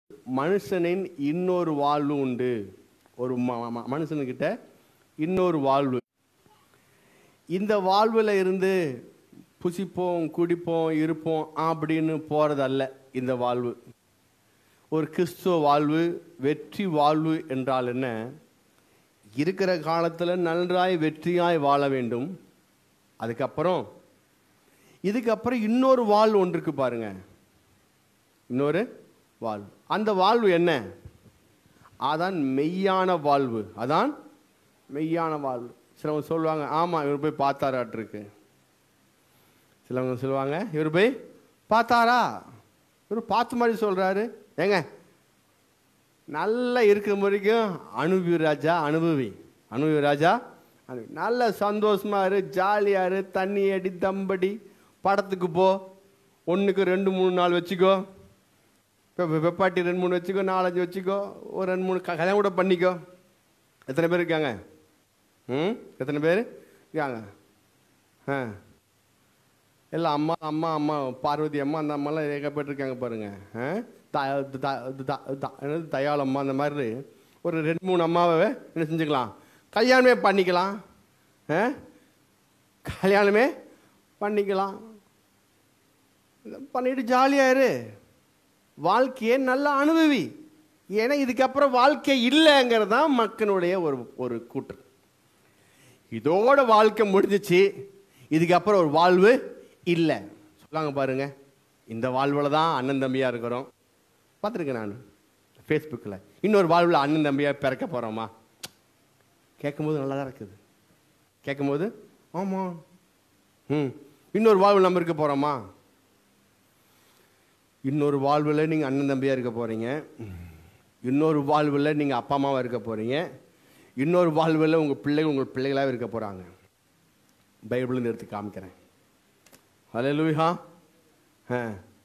மனுஷனின் இன்னொரு வாழ்வு உண்டு ஒரு ம- ம- மனுஷனுக்கிட்ட இன்னொரு வாழ்வு இந்த வாழ்வில் இருந்து புசிப்போம் குடிப்போம் இருப்போம் அப்படின்னு போறதல்ல இந்த வாழ்வு ஒரு கிறிஸ்துவ வாழ்வு வெற்றி வாழ்வு என்றால் என்ன இருக்கிற காலத்தில் நன்றாய் வெற்றியாய் வாழ வேண்டும் அதுக்கப்புறம் இதுக்கப்புறம் இன்னொரு வாழ்வு ஒன்று இருக்கு பாருங்க இன்னொரு வாழ்வு அந்த வாழ்வு என்ன அதான் மெய்யான வாழ்வு அதான் மெய்யான வாழ்வு சிலவங்க சொல்லுவாங்க ஆமாம் இவர் போய் பார்த்தாராட்டிருக்கு சிலவங்க சொல்லுவாங்க இவர் போய் பார்த்தாரா இவர் பார்த்த மாதிரி சொல்கிறாரு ஏங்க நல்லா இருக்கிற வரைக்கும் அனுபவி ராஜா அனுபவி அனுபவி ராஜா அனுபவி. நல்ல சந்தோஷமா இரு ஜாலியா இரு தண்ணி அடி தம்படி படத்துக்கு போ ஒன்றுக்கு ரெண்டு மூணு நாள் வச்சுக்கோ இப்போ வெப்பாட்டி ரெண்டு மூணு வச்சுக்கோ நாலஞ்சு வச்சுக்கோ ஒரு ரெண்டு மூணு க- கல்யாணம் கூட பண்ணிக்கோ எத்தனை பேர் இருக்காங்க ம் எத்தனை பேர் இருக்காங்க ஆ எல்லாம் அம்மா அம்மா அம்மா பார்வதி அம்மா அந்த அம்மாலாம் ஏகப்பட்டிருக்காங்க பாருங்க ஆ? த- த- த- த- என்னது தயாள் அம்மா அந்த மாதிரி ஒரு ரெண்டு மூணு அம்மாவை என்ன செஞ்சுக்கலாம் கல்யாணமே பண்ணிக்கலாம் ஆ? கல்யாணமே பண்ணிக்கலாம் பண்ணிட்டு ஜாலியாக இரு வாழ்க்கையை நல்லா அனுபவி ஏன்னா இதுக்கப்புறம் வாழ்க்கை இல்லைங்கிறது தான் மக்களுடைய ஒரு ஒரு கூற்று இதோட வாழ்க்கை முடிஞ்சிச்சு இதுக்கப்புறம் ஒரு வாழ்வு இல்லை சொல்லாங்க பாருங்க இந்த வாழ்வில் தான் அண்ணன் தம்பியாக இருக்கிறோம் பார்த்துருக்கேன் நான் ஃபேஸ்புக்கில் இன்னொரு வாழ்வில் அண்ணன் தம்பியாக பிறக்க போகிறோமா கேட்கும்போது நல்லா தான் இருக்குது கேட்கும்போது ஆமாம் ம் இன்னொரு வாழ்வு நம்ம இருக்க போகிறோமா இன்னொரு வாழ்வில் நீங்கள் அண்ணன் தம்பியாக இருக்க போகிறீங்க இன்னொரு வாழ்வில் நீங்கள் அப்பா அம்மாவாக இருக்க போகிறீங்க இன்னொரு வாழ்வில் உங்கள் பிள்ளைகள் உங்கள் பிள்ளைகளாக இருக்க போகிறாங்க பைபிள்னு எடுத்து காமிக்கிறேன் ஹalleluya ஆ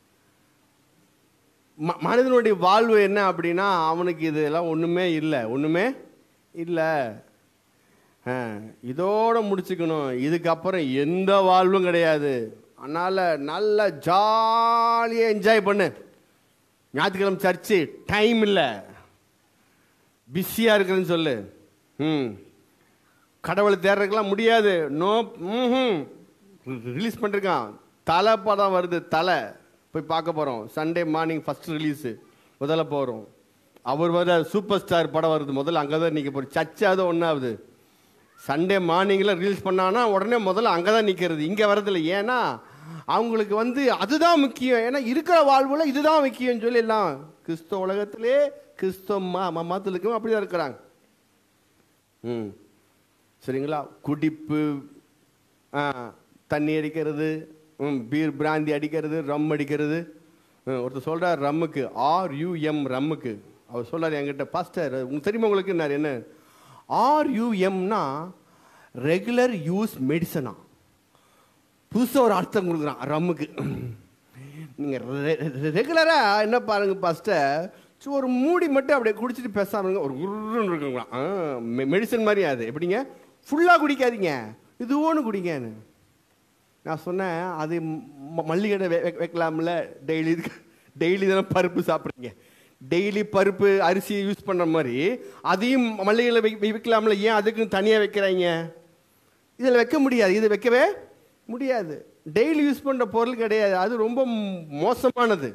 ம- மனிதனுடைய வாழ்வு என்ன அப்படின்னா அவனுக்கு இதெல்லாம் ஒன்றுமே இல்லை ஒன்றுமே இல்லை ஆ, இதோட முடிச்சுக்கணும் இதுக்கப்புறம் எந்த வாழ்வும் கிடையாது அதனால் நல்லா ஜாலியாக என்ஜாய் பண்ணு ஞாயிற்றுக்கிழமை சர்ச்சு டைம் இல்லை பிஸியாக இருக்கிறேன்னு சொல்லு ம் கடவுளை தேடுறதுக்கெல்லாம் முடியாது நோ ம் ரிலீஸ் பண்ணிருக்கான் தலை படம் வருது தலை போய் பார்க்க போகிறோம் சண்டே மார்னிங் ஃபர்ஸ்ட் ரிலீஸு முதல்ல போகிறோம் அவர் வர சூப்பர் ஸ்டார் படம் வருது முதல்ல அங்கே தான் நிற்க போகிறோம் சர்ச்சாவது ஒன்றாவது சண்டே மார்னிங்கில் ரிலீஸ் பண்ணானா உடனே முதல்ல அங்கே தான் நிற்கிறது இங்கே வரதில்லை ஏன்னா அவங்களுக்கு வந்து அதுதான் முக்கியம் ஏன்னா இருக்கிற வாழ்வில் இதுதான் முக்கியம்னு சொல்லி எல்லாம் கிறிஸ்தவ உலகத்திலே கிறிஸ்தவ மா மதத்தில் இருக்கவும் அப்படி தான் இருக்கிறாங்க ம் சரிங்களா குடிப்பு ஆ, தண்ணி அடிக்கிறது ம், பீர் பிராந்தி அடிக்கிறது ரம் அடிக்கிறது ம், ஒருத்தர் சொல்கிறார் ரம்முக்கு ஆர்யூஎம் ரம்முக்கு அவர் சொல்றாரு என்கிட்ட பாஸ்டர் உங்களுக்கு தெரியுமா உங்களுக்கு என்ன என்ன ஆர்யூஎம்னா ரெகுலர் யூஸ் மெடிசனா புதுசாக ஒரு அர்த்தம் கொடுக்குறான் ரம்முக்கு நீங்கள் ரெகுலராக என்ன பாருங்க பாஸ்டர் சு- ஒரு மூடி மட்டும் அப்படியே குடிச்சிட்டு பேசாம இருங்க ஒரு குருன்னு இருக்குங்களா மெடிசன் மாதிரி அது எப்படிங்க ஃபுல்லாக குடிக்காதீங்க இது ஒன்று குடிங்கன்னு நான் சொன்னேன் அது ம- மல்லிகை கடை வெ- வெ- வைக்கலாம்ல டெய்லி டெய்லி தானே பருப்பு சாப்பிட்றீங்க டெய்லி பருப்பு அரிசி யூஸ் பண்ணுற மாதிரி அதையும் மல்லிகையில் வை வை- வைக்கலாம்ல ஏன் அதுக்குன்னு தனியாக வைக்கிறாங்க இதில் வைக்க முடியாது இது வைக்கவே முடியாது டெய்லி யூஸ் பண்ணுற பொருள் கிடையாது அது ரொம்ப ம- மோசமானது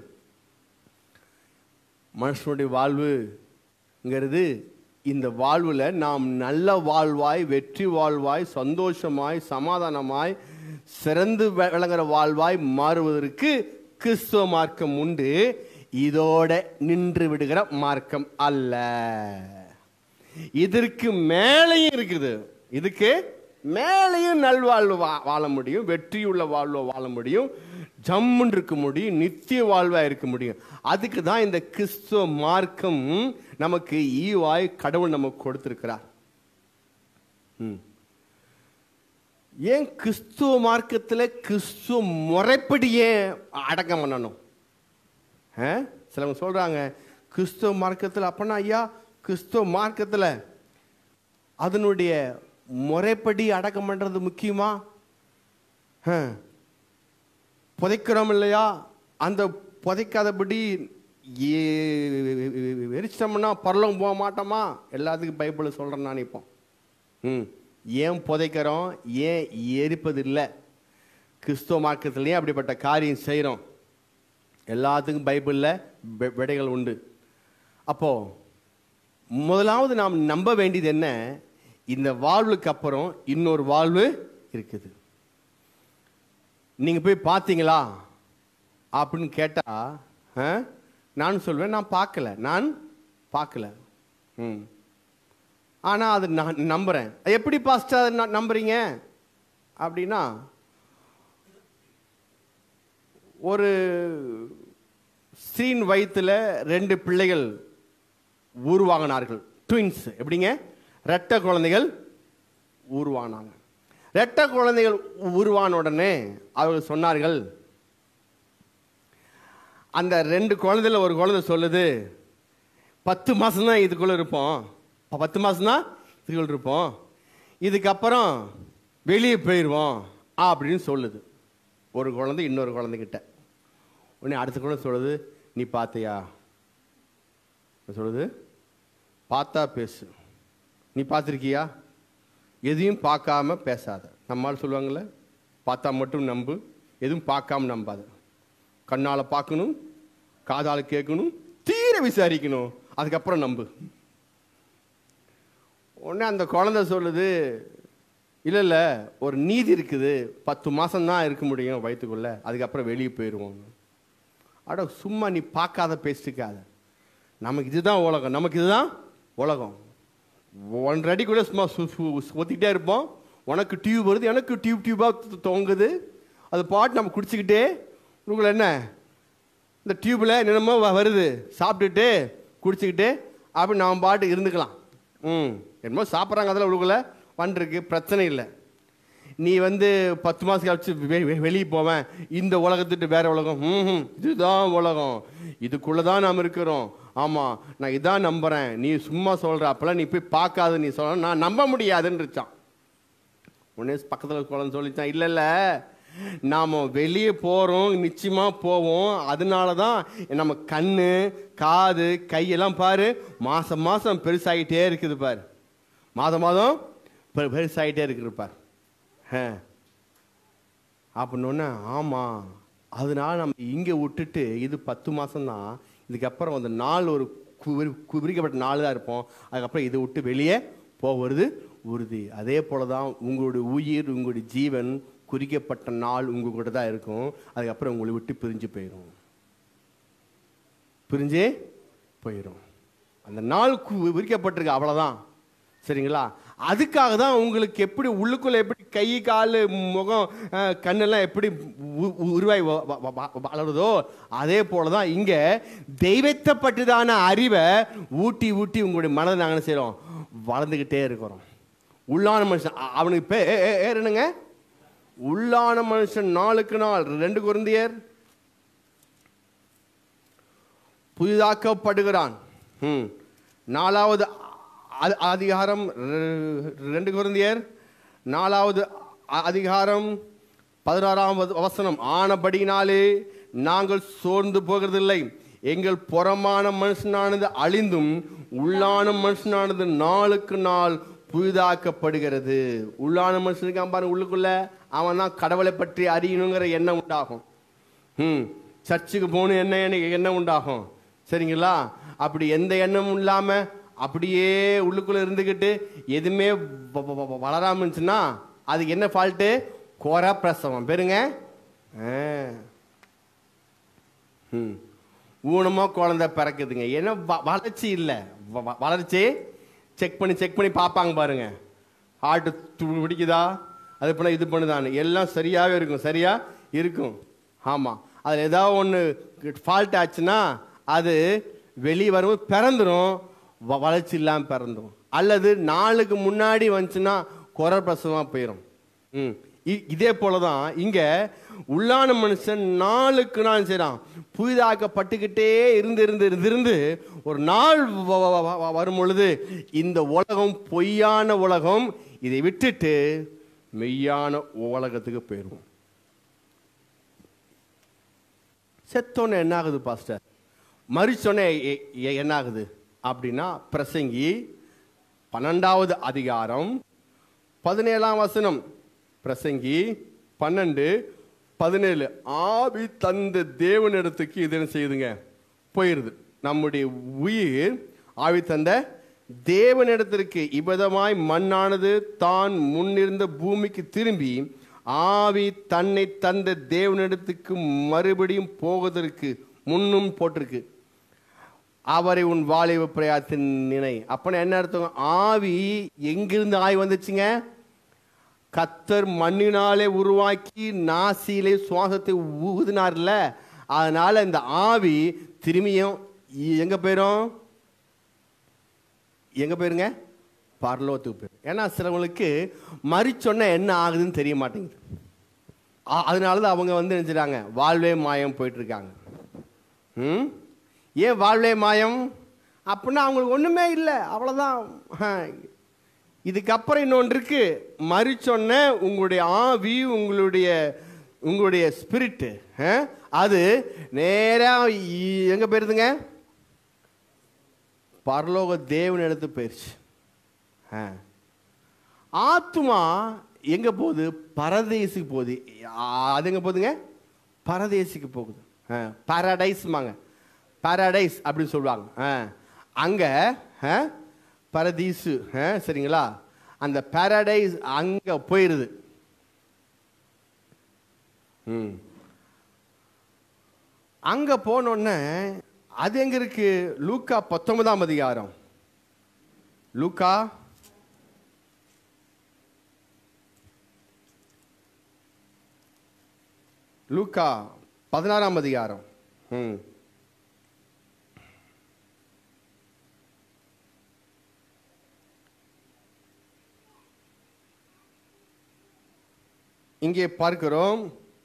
மனுஷனுடைய வாழ்வுங்கிறது இந்த வாழ்வில் நாம் நல்ல வாழ்வாய் வெற்றி வாழ்வாய் சந்தோஷமாய் சமாதானமாய் சிறந்து வி- விளங்குற வாழ்வாய் மாறுவதற்கு கிறிஸ்துவ மார்க்கம் உண்டு இதோட நின்று விடுகிற மார்க்கம் அல்ல இதற்கு மேலேயும் இருக்குது இதுக்கு மேலேயும் நல்வாழ்வு வா- வாழ முடியும் வெற்றியுள்ள வாழ்வை வாழ முடியும் ஜம்முன்னு இருக்க முடியும் நித்திய வாழ்வா இருக்க முடியும் அதுக்கு தான் இந்த கிறிஸ்துவ மார்க்கம் நமக்கு ஈவாய் கடவுள் நமக்கு கொடுத்திருக்கிறார் ம். ஏன் கிறிஸ்துவ மார்க்கத்தில் கிறிஸ்துவ முறைப்படி ஏன் அடக்கம் பண்ணணும் ஆ? சிலவங்க சொல்றாங்க கிறிஸ்துவ மார்க்கத்தில் அப்பனா ஐயா கிறிஸ்துவ மார்க்கத்தில் அதனுடைய முறைப்படி அடக்கம் பண்றது முக்கியமா ஆ. புதைக்கிறோம் இல்லையா அந்த புதைக்காதபடி ஏ- எரிச்சிட்டோம்னா பரலோகம் போக மாட்டோமா எல்லாத்துக்கும் பைபிள் சொல்கிறேன் நான் இப்போ ம் ஏன் புதைக்கிறோம் ஏன் எரிப்பது இல்லை கிறிஸ்துவ மார்க்கத்துலேயும் அப்படிப்பட்ட காரியம் செய்கிறோம் எல்லாத்துக்கும் பைபிளில் வி- விடைகள் உண்டு அப்போது முதலாவது நாம் நம்ப வேண்டியது என்ன இந்த வாழ்வுக்கு அப்புறம் இன்னொரு வாழ்வு இருக்குது நீங்கள் போய் பார்த்தீங்களா அப்படின்னு கேட்டால் நான் சொல்வேன் நான் பார்க்கல நான் பார்க்கல ம் ஆனால் அது நான் நம்புகிறேன் எப்படி பாஸ்டர் அதை ந- நம்புறீங்க அப்படின்னா ஒரு ஸ்ரீன் வயித்துல ரெண்டு பிள்ளைகள் உருவாகினார்கள் ட்வின்ஸ் எப்படிங்க ரெட்டை குழந்தைகள் உருவானாங்க ரெட்டை குழந்தைகள் உருவான உடனே அவர்கள் சொன்னார்கள் அந்த ரெண்டு குழந்தைல ஒரு குழந்தை சொல்லுது பத்து மாதம்தான் இதுக்குள்ளே இருப்போம் ப- பத்து மாதம்தான் இதுக்குள்ள இருப்போம் இதுக்கப்புறம் வெளியே போயிடுவோம் அப்படின்னு சொல்லுது ஒரு குழந்தை இன்னொரு குழந்தைகிட்ட உடனே அடுத்த குழந்தை சொல்லுது நீ பார்த்தியா சொல்லுது பார்த்தா பேசு நீ பார்த்துருக்கியா எதையும் பார்க்காம பேசாத நம்மால் சொல்லுவாங்கள்ல பார்த்தா மட்டும் நம்பு எதுவும் பார்க்காம நம்பாத கண்ணால் பார்க்கணும் காதால் கேட்கணும் தீர விசாரிக்கணும் அதுக்கப்புறம் நம்பு உடனே அந்த குழந்தை சொல்லுது இல்லை இல்லை ஒரு நீதி இருக்குது பத்து மாதம்தான் இருக்க முடியும் வயிற்றுக்குள்ள அதுக்கப்புறம் வெளியே போயிடுவோம் அட சும்மா நீ பார்க்காத பேசிக்காத நமக்கு இதுதான் உலகம் நமக்கு இதுதான் உலகம் ஒன்றரை அடிக்குள்ளே சும்மா சு ஒத்திக்கிட்டே இருப்போம் உனக்கு டியூப் வருது எனக்கு டியூப் டியூபாக தொங்குது அது பாட்டு நம்ம குடிச்சிக்கிட்டே உங்களை என்ன இந்த டியூப்பில் என்னென்னமோ வ- வருது சாப்பிட்டுட்டு குடிச்சிக்கிட்டு அப்படி நாம் பாட்டு இருந்துக்கலாம் ம் என்னமோ சாப்பிட்றாங்க அதில் உள்ளுக்குள்ள வந்துருக்கு பிரச்சனை இல்லை நீ வந்து பத்து மாதம் கழிச்சு வெ- வெ- வெளியே போவேன் இந்த உலகத்துட்டு வேற உலகம் ம் இதுதான் உலகம் இதுக்குள்ளே தான் நாம் இருக்கிறோம் ஆமாம் நான் இதான் நம்புகிறேன் நீ சும்மா சொல்கிற அப்போல்லாம் நீ போய் பார்க்காத நீ சொல்ல நான் நம்ப முடியாதுன்னுச்சான் உடனே பக்கத்தில் குழந்தை சொல்லிச்சான் இல்லை இல்லை நாம் வெளியே போகிறோம் நிச்சயமாக போவோம் அதனால தான் நம்ம கண்ணு காது கையெல்லாம் பாரு மாதம் மாதம் பெருசாகிட்டே இருக்குது பாரு மாதம் மாதம் பெரு பெருசாகிட்டே இருக்குது பார் ஆ அப்படின்னோடனே ஆமாம் அதனால நம்ம இங்கே விட்டுட்டு இது பத்து மாதம்தான் இதுக்கப்புறம் அந்த நாள் ஒரு குறி குறிக்கப்பட்ட நாள் தான் இருப்போம் அதுக்கப்புறம் இதை விட்டு வெளியே போவது உறுதி அதே போல தான் உங்களுடைய உயிர் உங்களுடைய ஜீவன் குறிக்கப்பட்ட நாள் உங்க கூட தான் இருக்கும் அதுக்கப்புறம் உங்களை விட்டு பிரிஞ்சு போயிடும் பிரிஞ்சே போயிடும் அந்த நாள் கு- விரிக்கப்பட்டிருக்கு அவ்வளோதான் சரிங்களா அதுக்காக தான் உங்களுக்கு எப்படி உள்ளுக்குள்ள எப்படி கை கால் முகம் அஹ், கண்ணெல்லாம் எப்படி உ- உ- உருவாகி வ- வ- வ- வளருதோ அதே போல தான் இங்கே தெய்வத்தை பற்றிதான அறிவை ஊட்டி ஊட்டி உங்களுடைய மனதை நாங்கள் என்ன செய்கிறோம் வளர்ந்துக்கிட்டே இருக்கிறோம் உள்ளான மனுஷன் அ- அவனுக்கு பே ஏ- ஏ- ஏர் என்னங்க உள்ளான மனுஷன் நாளுக்கு நாள் ரெண்டு குருந்தியர் புதிதாக்கப்படுகிறான் ம். நாலாவது அ- அதிகாரம் ரெ- ரெண்டு குருந்தியர் நாலாவது அ- அதிகாரம் பதினாறாம் வ- வசனம் ஆனபடினாலே நாங்கள் சோர்ந்து போகிறதில்லை எங்கள் புறமான மனுஷனானது அழிந்தும் உள்ளான மனுஷனானது நாளுக்கு நாள் புதிதாக்கப்படுகிறது உள்ளான மனுஷனுக்கு அவன் பாருங்க உள்ளுக்குள்ள அவன் தான் கடவுளை பற்றி அறியணுங்கிற எண்ணம் உண்டாகும் ம் சர்ச்சுக்கு போகணும் என்ன எண்ணம் எண்ணம் உண்டாகும் சரிங்களா அப்படி எந்த எண்ணமும் இல்லாமல் அப்படியே உள்ளுக்குள்ளே இருந்துக்கிட்டு எதுவுமே வ- வ- வ- வளராம இருந்துச்சுன்னா அதுக்கு என்ன ஃபால்ட்டு கோர பிரசவம் பெருங்க ஆ. ம் ஊனமாக குழந்தை பிறக்குதுங்க ஏன்னா வ- வளர்ச்சி இல்லை வ- வ- வளர்ச்சி செக் பண்ணி செக் பண்ணி பார்ப்பாங்க பாருங்க ஹார்ட்டு பிடிக்குதா அது பண்ண இது பண்ணுதான்னு எல்லாம் சரியாகவே இருக்கும் சரியா இருக்கும் ஆமாம் அதில் ஏதாவது ஒன்று ஃபால்ட் ஆச்சுன்னா அது வெளியே வரும்போது பிறந்துரும் வ- வளர்ச்சி இல்லாமல் பிறந்துரும் அல்லது நாளுக்கு முன்னாடி வந்துச்சுன்னா குறை பிரசவமாக போயிடும் ம் இ- இதே போல தான் இங்கே உள்ளான மனுஷன் நாளுக்கு நாள் செய்கிறான் புதிதாக்கப்பட்டுக்கிட்டே இருந்து இருந்து இருந்து இருந்து ஒரு நாள் வ- வ- வ- வ- வரும் பொழுது இந்த உலகம் பொய்யான உலகம் இதை விட்டுட்டு மெய்யான உலகத்துக்கு போயிடுவோம் செத்தோன்னே என்ன ஆகுது பாஸ்டர் மறிச்சோன்னே எ- எ- என்ன ஆகுது அப்படின்னா பிரசங்கி பன்னெண்டாவது அதிகாரம் பதினேழாம் வசனம் பிரசங்கி பன்னெண்டு பதினேழு ஆவி தந்த தேவனிடத்துக்கு இது என்ன செய்யுதுங்க போயிருது நம்முடைய உயிர் ஆவி தந்த தேவனிடத்திற்கு இவ்விதமாய் மண்ணானது தான் முன்னிருந்த பூமிக்கு திரும்பி ஆவி தன்னை தந்த தேவனிடத்துக்கு மறுபடியும் போவதற்கு முன்னும் போட்டிருக்கு அவரை உன் வாலிப பிரயாத்தின் நினை அப்பனா என்ன அர்த்தம் ஆவி எங்கிருந்து ஆவி வந்துச்சுங்க கத்தர் மண்ணினாலே உருவாக்கி நாசியிலே சுவாசத்தை ஊதினார்ல அதனால இந்த ஆவி திரும்பியும் எங்க போயிரும் எங்க போயிருங்க பரலோகத்துக்கு போயிரும் ஏன்னா சிலவங்களுக்கு மறிச்சொன்ன என்ன ஆகுதுன்னு தெரிய மாட்டேங்குது ஆ- அதனால தான் அவங்க வந்து நினைச்சிட்டாங்க வாழ்வே மாயம் போயிட்டு இருக்காங்க ம் ஏன் வாழ்வே மாயம் அப்படின்னா அவங்களுக்கு ஒன்றுமே இல்லை அவ்வளோதான் இதுக்கப்புறம் இன்னொன்று இருக்கு மறிச்சொன்ன உங்களுடைய ஆவி உங்களுடைய உங்களுடைய ஸ்பிரிட்டு அது நேராக எங்கே போயிருதுங்க பரலோக தேவன் எடுத்து போயிருச்சு ஆ. ஆத்துமா எங்க போகுது பரதேசுக்கு போகுது ஆ, அது எங்க போகுதுங்க பரதேசுக்கு போகுது பாரடைஸ்மாங்க பாரடைஸ் அப்படின்னு சொல்லுவாங்க ஆ. அங்க ஆ, பரதீசு ஆ, சரிங்களா அந்த பாரடைஸ் அங்க போயிருது ம் அங்க போனோடனே அது எங்க இருக்கு லூக்கா பத்தொன்பதாம் அதிகாரம் லூக்கா லூக்கா பதினாறாம் அதிகாரம் ம் இங்கே பார்க்கிறோம்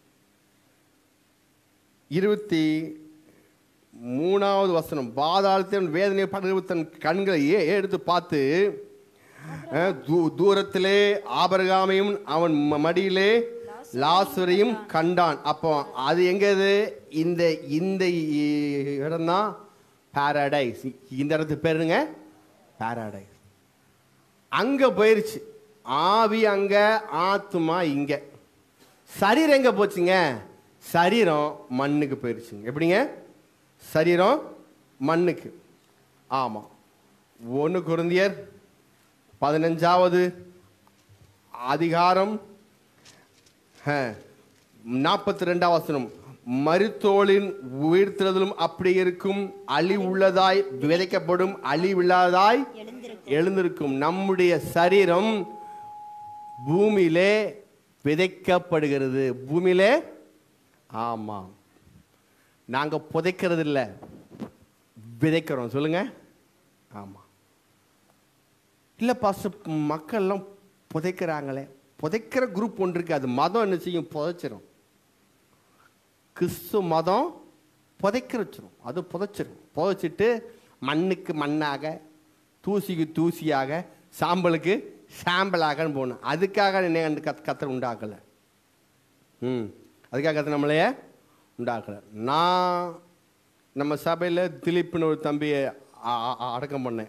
இருபத்தி மூணாவது வசனம் பாதாளத்தின் வேதனை படுகிற தன் கண்களை ஏ- எடுத்து பார்த்து அஹ், தூ- தூரத்திலே ஆபரகாமையும் அவன் ம- மடியிலே லாசுரையும் கண்டான் அப்போ அது எங்க இது இந்த இந்த இடம் தான் பாராடைஸ் இந்த இடத்துக்கு பேருங்க பாராடைஸ் அங்க போயிருச்சு ஆவி அங்க ஆத்துமா இங்க சரீரம் எங்க போச்சுங்க சரீரம் மண்ணுக்கு போயிருச்சுங்க எப்படிங்க சரீரம் மண்ணுக்கு ஆமா ஒன்று குருந்தியர் பதினஞ்சாவது அதிகாரம் நாற்பத்தி ரெண்டாம் வசனம் மருத்தோளின் உயிர்த்தெழுதலும் அப்படி இருக்கும் அழி உள்ளதாய் விதைக்கப்படும் அழிவில்லாதாய் எழுந்திருக்கும் நம்முடைய சரீரம் பூமியிலே விதைக்கப்படுகிறது பூமியிலே ஆமாம் நாங்க புதைக்கிறது இல்ல விதைக்கிறோம் சொல்லுங்க ஆமா இல்ல பாஸ்டர் மக்கள் எல்லாம் புதைக்கிறாங்களே புதைக்கிற குரூப் ஒன்று இருக்கு அது மதம் என்ன செய்யும் புதைச்சிரும் கிறிஸ்து மதம் புதைக்கிற வச்சிரும் அது புதைச்சிரும் புதைச்சிட்டு மண்ணுக்கு மண்ணாக தூசிக்கு தூசியாக சாம்பலுக்கு சாம்பலாகன்னு போகணும் அதுக்காக என்ன அந்த கத் கத்தர் உண்டாக்கலை ம் அதுக்காக கத்தர் நம்மளையே உண்டாக்கலை நான் நம்ம சபையில் திலீப்னு ஒரு தம்பியை அ- அ- அடக்கம் பண்ணேன்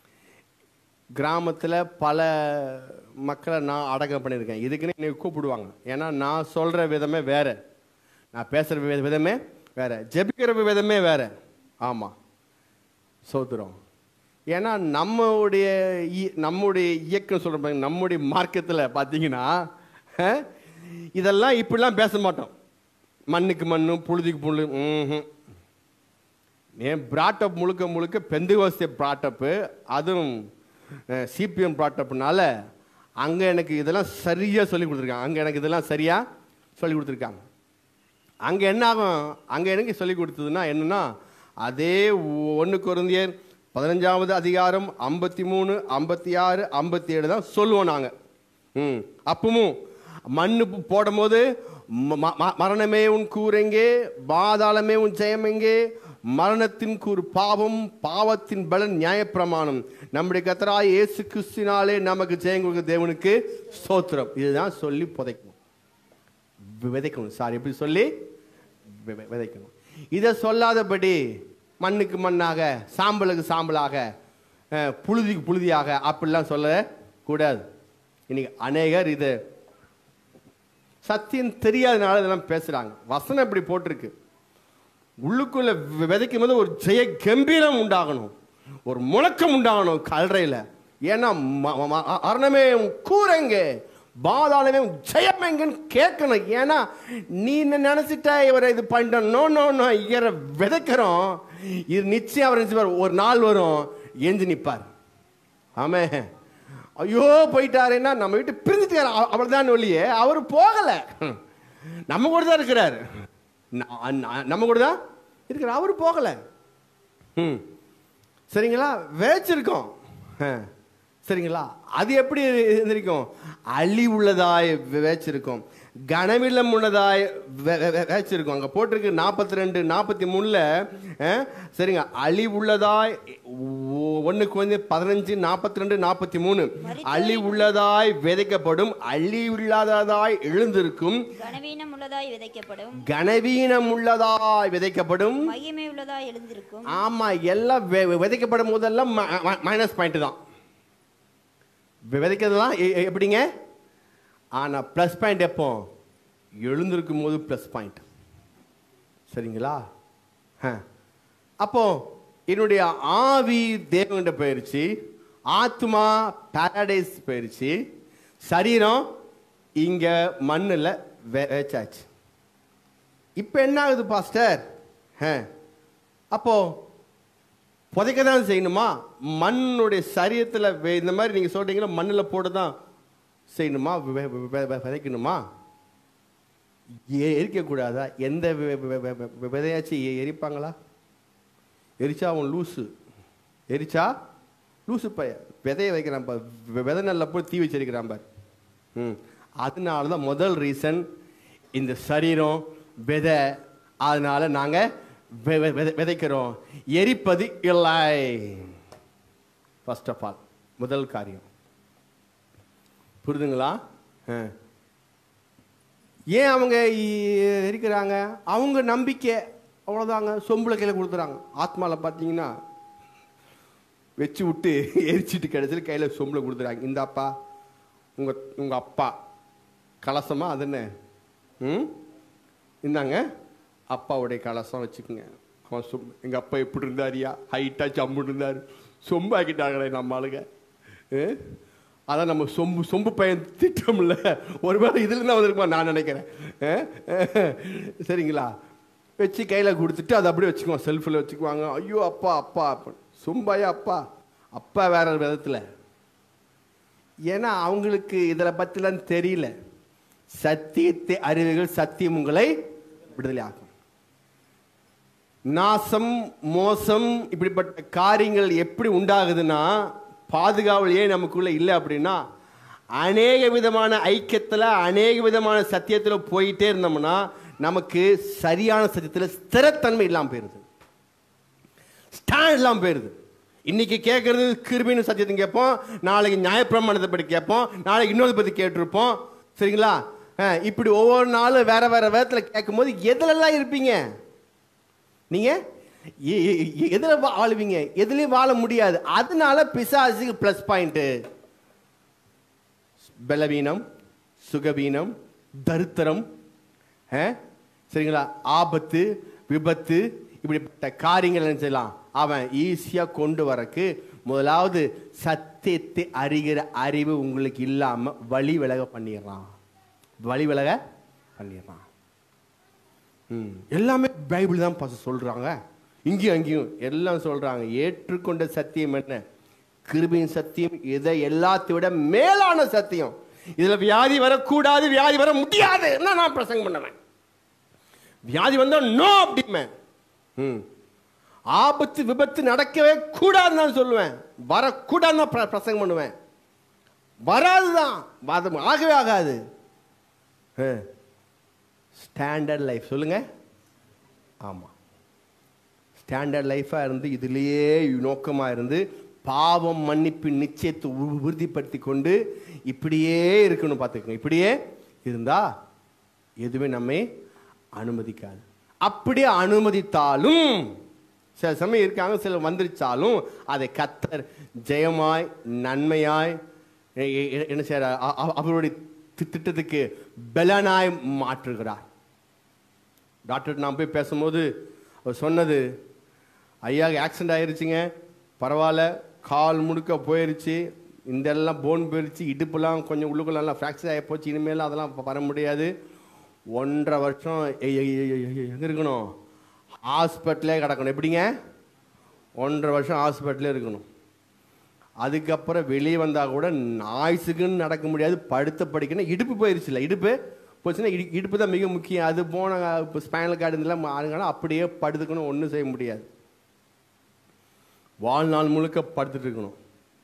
கிராமத்தில் பல மக்களை நான் அடக்கம் பண்ணியிருக்கேன் இதுக்குன்னு என்னை கூப்பிடுவாங்க ஏன்னா நான் சொல்கிற விதமே வேறு நான் பேசுகிற விதமே வேறு ஜெபிக்கிற விதமே வேறு ஆமாம் சோத்துறோம் ஏன்னா நம்மளுடைய இ- நம்முடைய இயக்கம் சொல்கிற பாருங்க, நம்முடைய மார்க்கத்தில் பார்த்தீங்கன்னா அஹ், இதெல்லாம் இப்படிலாம் பேச மாட்டோம் மண்ணுக்கு மண்ணு புழுதிக்கு புழு ம்ஹும். ஏன் பிராட்டப் முழுக்க முழுக்க பெந்துகோஸ்தே பிராட்டப்பு அதுவும் சிபிஎம் பிராட்டப்னால அங்கே எனக்கு இதெல்லாம் சரியாக சொல்லி கொடுத்துருக்காங்க அங்கே எனக்கு இதெல்லாம் சரியாக சொல்லி கொடுத்துருக்காங்க அங்கே என்ன ஆகும் அங்கே எனக்கு சொல்லி கொடுத்ததுன்னா என்னன்னா அதே ஒன்று குருந்தியர் பதினஞ்சாவது அதிகாரம் ஐம்பத்தி மூணு ஐம்பத்தி ஆறு ஐம்பத்தி ஏழு தான் சொல்லுவோம் நாங்கள் ம் அப்பவும் மண்ணு பு- போடும்போது ம- ம- ம- மரணமே உன் கூரெங்கே பாதாளமே உன் ஜெயம் எங்கே மரணத்தின் கூறு பாவம் பாவத்தின் பலன் நியாயப்பிரமாணம் நம்முடைய கத்தராய் இயேசு கிறிஸ்தினாலே நமக்கு ஜெயம் கொடுக்க தேவனுக்கு ஸ்தோத்திரம் இதுதான் சொல்லி புதைக்கணும் வி- விதைக்கணும் சாரி எப்படி சொல்லி வி- வி- விதைக்கணும் இதை சொல்லாதபடி மண்ணுக்கு மண்ணாக சாம்பலுக்கு சாம்பலாக அஹ், புழுதிக்கு புழுதியாக அப்படிலாம் சொல்ல கூடாது இன்னைக்கு அநேகர் இது சத்தியம் தெரியாதனால இதெல்லாம் பேசுறாங்க வசனம் இப்படி போட்டிருக்கு உள்ளுக்குள்ள வி- விதைக்கும் போது ஒரு ஜெய கம்பீரம் உண்டாகணும் ஒரு முழக்கம் உண்டாகணும் கல்றையில் ஏன்னா ம- ம- அ- அரணமே உன் கூரங்க பாதாளமே உன் ஜெயம் எங்கன்னு கேட்கணும் ஏன்னா நீ என்ன நினைச்சிட்ட இவரை இது பண்ணிட்ட நோ நோ நோ இவரை விதைக்கிறோம் இது நிச்சயம் அவர் நினைச்சுப்பார் ஒரு நாள் வரும் எஞ்சி நிற்பார் ஆமே ஐயோ போயிட்டாருன்னா நம்ம வீட்டு பிரிஞ்சுட்டாரு அவர் தான் ஒழியே அவர் போகலை நம்ம கூட தான் இருக்கிறாரு ந- ந- நம்ம கூட தான் இருக்கிறார் அவர் போகலை ம் சரிங்களா வேச்சிருக்கோம் சரிங்களா அது எப்படி இருந்திருக்கும் அழி உள்ளதாய் வேச்சிருக்கும் கனவிலம் உள்ளதாய் வே- வே- வே- வேச்சிருக்கும் அங்கே போட்டிருக்கு நாற்பத்தி ரெண்டு நாற்பத்தி மூணில் சரிங்க அழி உள்ளதாய் ஒன்றுக்கு வந்து பதினஞ்சு நாற்பத்தி ரெண்டு நாற்பத்தி மூணு அழி உள்ளதாய் விதைக்கப்படும் அழி இல்லாததாய் எழுந்திருக்கும் கனவீனம் உள்ளதாய் விதைக்கப்படும் கனவீனம் உள்ளதாய் விதைக்கப்படும் மகிமை உள்ளதாய் எழுந்திருக்கும் ஆமா எல்லாம் வெ- வெ- விதைக்கப்படும் போதெல்லாம் மைனஸ் பாயிண்ட் தான் வெ- விதைக்கிறதுலாம் எ- எ- எப்படிங்க ஆனா ப்ளஸ் பாயிண்ட் எப்போ எழுந்திருக்கும் போது ப்ளஸ் பாயிண்ட் சரிங்களா ஆ. அப்போ என்னுடைய ஆவி தேவன்கிட்ட போயிருச்சு ஆத்மா பாரடைஸ் போயிருச்சு சரீரம் இங்க மண்ணில் வேச்சாச்சு இப்போ என்ன ஆகுது பாஸ்டர் ஆ. அப்போ புதைக்க தான் செய்யணுமா மண்ணுடைய சரீரத்தில் இந்த மாதிரி நீங்கள் சொல்றீங்களா மண்ணில் போட்டு தான் செய்யணுமா வெ- வெ- வெ- வெ- விதைக்கணுமா எ- எரிக்கக்கூடாதா எந்த வெ- வெ- வெ- வெ- வெ- விதையாச்சும் எ- எரிப்பாங்களா எரிச்சா அவன் லூசு எரிச்சா லூசு பைய விதைய வைக்கிறான் பார் வெ- விதை நல்ல போய் தீ வச்சிருக்கிறான் பார் ம் அதனால தான் முதல் ரீசன் இந்த சரீரம் விதை அதனால நாங்கள் விதைக்கிறோம் எரிப்பது இல்லை ஃபர்ஸ்ட் ஆஃப் ஆல் முதல் காரியம் புரிதுங்களா ஆ. ஏன் அவங்க இ- இருக்கிறாங்க அவங்க நம்பிக்கை அவ்வளோதாங்க சொம்புல கையில் கொடுத்துறாங்க ஆத்மாவில் பார்த்தீங்கன்னா வச்சு விட்டு எரிச்சிட்டு கடைசியில் கையில் சொம்புல கொடுத்துறாங்க இந்த அப்பா உங்கள் உங்கள் அப்பா கலசமா அது என்ன ம் இந்தாங்க அப்பாவுடைய கலசம் வச்சுக்கோங்க அவன் சொம் எங்கள் அப்பா எப்படி இருந்தாரியா ஹைட்டாக ஜம்மு இருந்தார் சொம்பு ஆக்கிட்டாங்களே நம்ம ஆளுங்க ஆ? அதான் நம்ம சொம்பு சொம்பு பையன் திட்டமில்ல ஒருவேளை இதுல தான் வந்திருப்பா நான் நினைக்கிறேன் ஆ? சரிங்களா வச்சு கையில் கொடுத்துட்டு அதை அப்படியே வச்சுக்குவோம் செல்ஃபில் வச்சுக்குவாங்க ஐயோ அப்பா அப்பா அப்பா சொம்பாயா அப்பா அப்பா வேற விதத்தில் ஏன்னா அவங்களுக்கு இதில் பற்றிலாம் தெரியல சத்தியத்தை அறிவுகள் சத்தியம் உங்களை விடுதலை ஆகும் நாசம் மோசம் இப்படிப்பட்ட காரியங்கள் எப்படி உண்டாகுதுன்னா பாதுகாவல் ஏன் நமக்குள்ள இல்லை அப்படின்னா அநேக விதமான ஐக்கியத்தில் அநேக விதமான சத்தியத்தில் போயிட்டே இருந்தோம்னா நமக்கு சரியான சத்தியத்தில் ஸ்திரத்தன்மை இல்லாமல் போயிடுது ஸ்டாண்ட் இல்லாமல் போயிடுது இன்னைக்கு கேட்கறது கிருபின்னு சத்தியத்தை கேட்போம் நாளைக்கு நியாயப்பிரமாணத்தை பற்றி கேட்போம் நாளைக்கு இன்னொரு பற்றி கேட்டிருப்போம் சரிங்களா அஹ், இப்படி ஒவ்வொரு நாளும் வேற வேற விதத்தில் கேட்கும்போது எதுலெல்லாம் இருப்பீங்க நீங்க எ- எ- எ- எதுல வா- வாழுவீங்க எதுலயும் வாழ முடியாது அதனால பிசாசுக்கு ப்ளஸ் பாயிண்ட் பலவீனம் சுகவீனம் தரித்திரம் அஹ், சரிங்களா ஆபத்து விபத்து இப்படிப்பட்ட காரியங்கள் என்ன செய்யலாம் அவன் ஈஸியா கொண்டு வரக்கு முதலாவது சத்தியத்தை அறிகிற அறிவு உங்களுக்கு இல்லாம வழி விலக பண்ணிடுறான் வழி விலக பண்ணிடுறான் ம். எல்லாமே பைபிள் தான் பாச சொல்றாங்க இங்கேயும் அங்கேயும் எல்லாம் சொல்றாங்க ஏற்றுக்கொண்ட சத்தியம் என்ன கிருபையின் சத்தியம் இதை எல்லாத்தை விட மேலான சத்தியம் இதுல வியாதி வரக்கூடாது வியாதி வர முடியாது நான் பிரசங்கம் பண்ணுவேன் வியாதி வந்தா நோ அப்படிமே ம் ஆபத்து விபத்து நடக்கவே கூடாதுன்னு நான் சொல்லுவேன் வரக்கூடாதுன்னு நான் பிர- பிரசங்கம் பண்ணுவேன் வராதுதான் அது ஆகவே ஆகாது ஸ்டாண்டர்ட் லைஃப் சொல்லுங்க ஆமாம் ஸ்டாண்டர்ட் லைஃபாக இருந்து இதுலேயே நோக்கமாக இருந்து பாவம் மன்னிப்பு நிச்சயத்தை உ- உறுதிப்படுத்தி கொண்டு இப்படியே இருக்கணும் பார்த்துக்கோங்க இப்படியே இருந்தா எதுவுமே நம்மை அனுமதிக்காது அப்படியே அனுமதித்தாலும் சில சமயம் இருக்காங்க சில வந்துருச்சாலும் அதை கத்தர் ஜெயமாய் நன்மையாய் எ- எ- என்ன செய்யறார் அ- அ- அவருடைய தி- திட்டத்துக்கு பலனாய் மாற்றுகிறார் டாக்டர் நான் போய் பேசும்போது அவர் சொன்னது ஐயா ஆக்சிடென்ட் ஆயிருச்சுங்க பரவாயில்ல கால் முடுக்க போயிருச்சு இந்த எல்லாம் போன் போயிருச்சு இடுப்புலாம் கொஞ்சம் உள்ளுக்குள்ளெல்லாம் ஃப்ராக்சர் ஆகி போச்சு இனிமேல் அதெல்லாம் வர முடியாது ஒன்றரை வருஷம் எ- எ- எ- எ- எ- எங்க இருக்கணும் ஹாஸ்பிட்டலே கிடக்கணும் எப்படிங்க ஒன்றரை வருஷம் ஹாஸ்பிட்டலே இருக்கணும் அதுக்கப்புறம் வெளியே வந்தால் கூட நாய்ஸுக்குன்னு நடக்க முடியாது படுத்த படிக்கணும் இடுப்பு போயிருச்சுல இடுப்பு போச்சுன்னா இடு இடுப்பு தான் மிக முக்கியம் அது போன இப்போ ஸ்பைனல் கார்டு இதெல்லாம் மாறுங்கன்னா அப்படியே படுத்துக்கணும் ஒன்றும் செய்ய முடியாது வாழ்நாள் முழுக்க படுத்துட்டு இருக்கணும்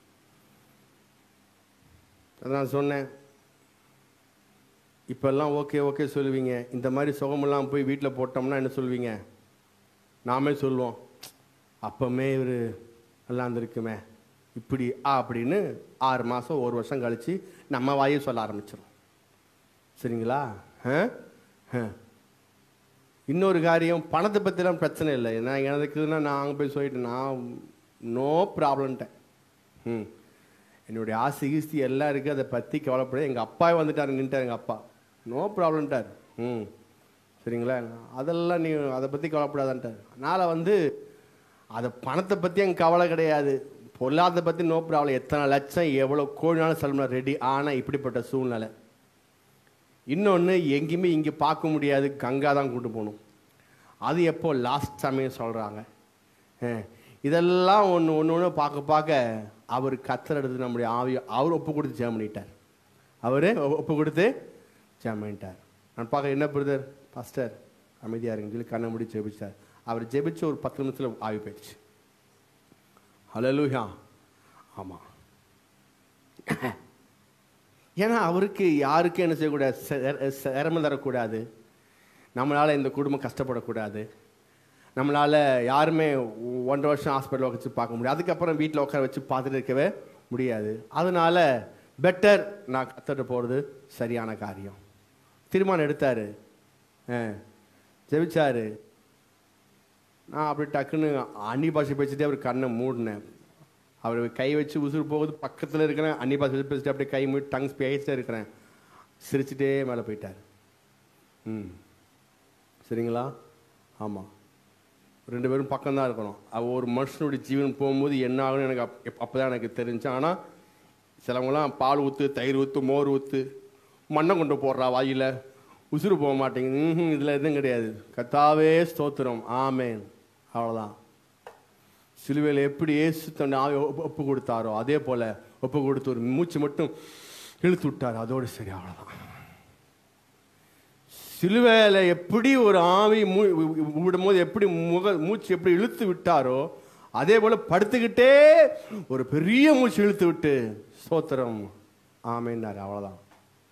அதான் நான் சொன்னேன் இப்பெல்லாம் ஓகே ஓகே சொல்லுவீங்க இந்த மாதிரி சுகமெல்லாம் போய் வீட்டில் போட்டோம்னா என்ன சொல்லுவீங்க நாமே சொல்லுவோம் அப்பமே இவர் நல்லா இருந்திருக்குமே இப்படி ஆ அப்படின்னு ஆறு மாதம் ஒரு வருஷம் கழித்து நம்ம வாயை சொல்ல ஆரம்பிச்சிடும் சரிங்களா ஆ? ஆ. இன்னொரு காரியம் பணத்தை பற்றிலாம் பிரச்சனை இல்லை ஏன்னா எனக்குதுன்னா நான் அங்கே போய் சொல்லிட்டு நான் நோ ப்ராப்ளம்ட்டேன் ம் என்னுடைய ஆசை கீஸ்தி எல்லாம் இருக்குது அதை பற்றி கவலைப்பட எங்கள் அப்பாவே வந்துட்டார் நின்ட்டார் எங்கள் அப்பா நோ ப்ராப்ளம்ட்டார் ம் சரிங்களா அதெல்லாம் நீ அதை பற்றி கவலைப்படாதான்ட்டார் அதனால் வந்து அதை பணத்தை பற்றி எங்கள் கவலை கிடையாது பொருளாதாரத்தை பற்றி நோ ப்ராப்ளம் எத்தனை லட்சம் எவ்வளோ கோழினாலும் செலவு ரெடி ஆனால் இப்படிப்பட்ட சூழ்நிலை இன்னொன்று எங்கேயுமே இங்கே பார்க்க முடியாது கங்கா தான் கூட்டு போகணும் அது எப்போ லாஸ்ட் சமயம் சொல்கிறாங்க இதெல்லாம் ஒன்று ஒன்று ஒன்று பார்க்க பார்க்க அவர் கத்தர் எடுத்து நம்முடைய ஆவி அவர் ஒப்பு கொடுத்து ஜெயம் பண்ணிட்டார் அவர் ஒப்பு கொடுத்து ஜெயம் பண்ணிட்டார் நான் பார்க்க என்ன பிரதர் பாஸ்டர் அமைதியாக இருங்க சொல்லி கண்ணை மூடி ஜெபிச்சார் அவர் ஜெபிச்சு ஒரு பத்து நிமிஷத்தில் ஆவி போயிடுச்சு ஹலலூயா ஆமாம் ஏன்னா அவருக்கு யாருக்கும் என்ன செய்யக்கூடாது சிர- சிரமம் தரக்கூடாது நம்மளால் இந்த குடும்பம் கஷ்டப்படக்கூடாது நம்மளால் யாருமே ஒன்றரை வருஷம் ஹாஸ்பிட்டலில் வச்சு பார்க்க முடியாது அதுக்கப்புறம் வீட்டில் உட்கார வச்சு பார்த்துட்டு இருக்கவே முடியாது அதனால பெட்டர் நான் கற்றுட்டு போகிறது சரியான காரியம் தீர்மானம் எடுத்தார் ஜெபிச்சாரு நான் அப்படி டக்குன்னு அன்னி பாஷை பேசிட்டே அவர் கண்ணை மூடினேன் அவர் கை வச்சு உசுறு போகுது பக்கத்தில் இருக்கிறேன் அன்னி பாஷை பேசிட்டு அப்படியே கை மூடி டங்ஸ் பேசிட்டே இருக்கிறேன் சிரிச்சிட்டே மேலே போயிட்டார் ம் சரிங்களா ஆமாம் ரெண்டு பேரும் பக்கம் தான் இருக்கணும் அவ ஒரு மனுஷனுடைய ஜீவன் போகும்போது என்ன ஆகும்னு எனக்கு அப் அப்போ தான் எனக்கு தெரிஞ்சு ஆனால் சிலவங்களாம் பால் ஊற்று தயிர் ஊற்று மோர் ஊற்று மண்ணை கொண்டு போடுறா வாயில் உசுறு போக மாட்டேங்குது ம்ஹும், இதில் எதுவும் கிடையாது கத்தாவே ஸ்தோத்திரம் ஆமேன் அவ்வளோதான் சிலுவையில் எப்படி இயேசு தன் ஆவி ஒப்பு- ஒப்பு கொடுத்தாரோ அதே போல் ஒப்பு கொடுத்து ஒரு மூச்சு மட்டும் இழுத்து விட்டார் அதோடு சரி அவ்வளோதான் சிலுவையில் எப்படி ஒரு ஆவி மூ வி- விடும்போது எப்படி முக மூச்சு எப்படி இழுத்து விட்டாரோ அதே போல் படுத்துக்கிட்டே ஒரு பெரிய மூச்சு இழுத்து விட்டு ஸ்தோத்திரம் ஆமேன்னார் அவ்வளோதான்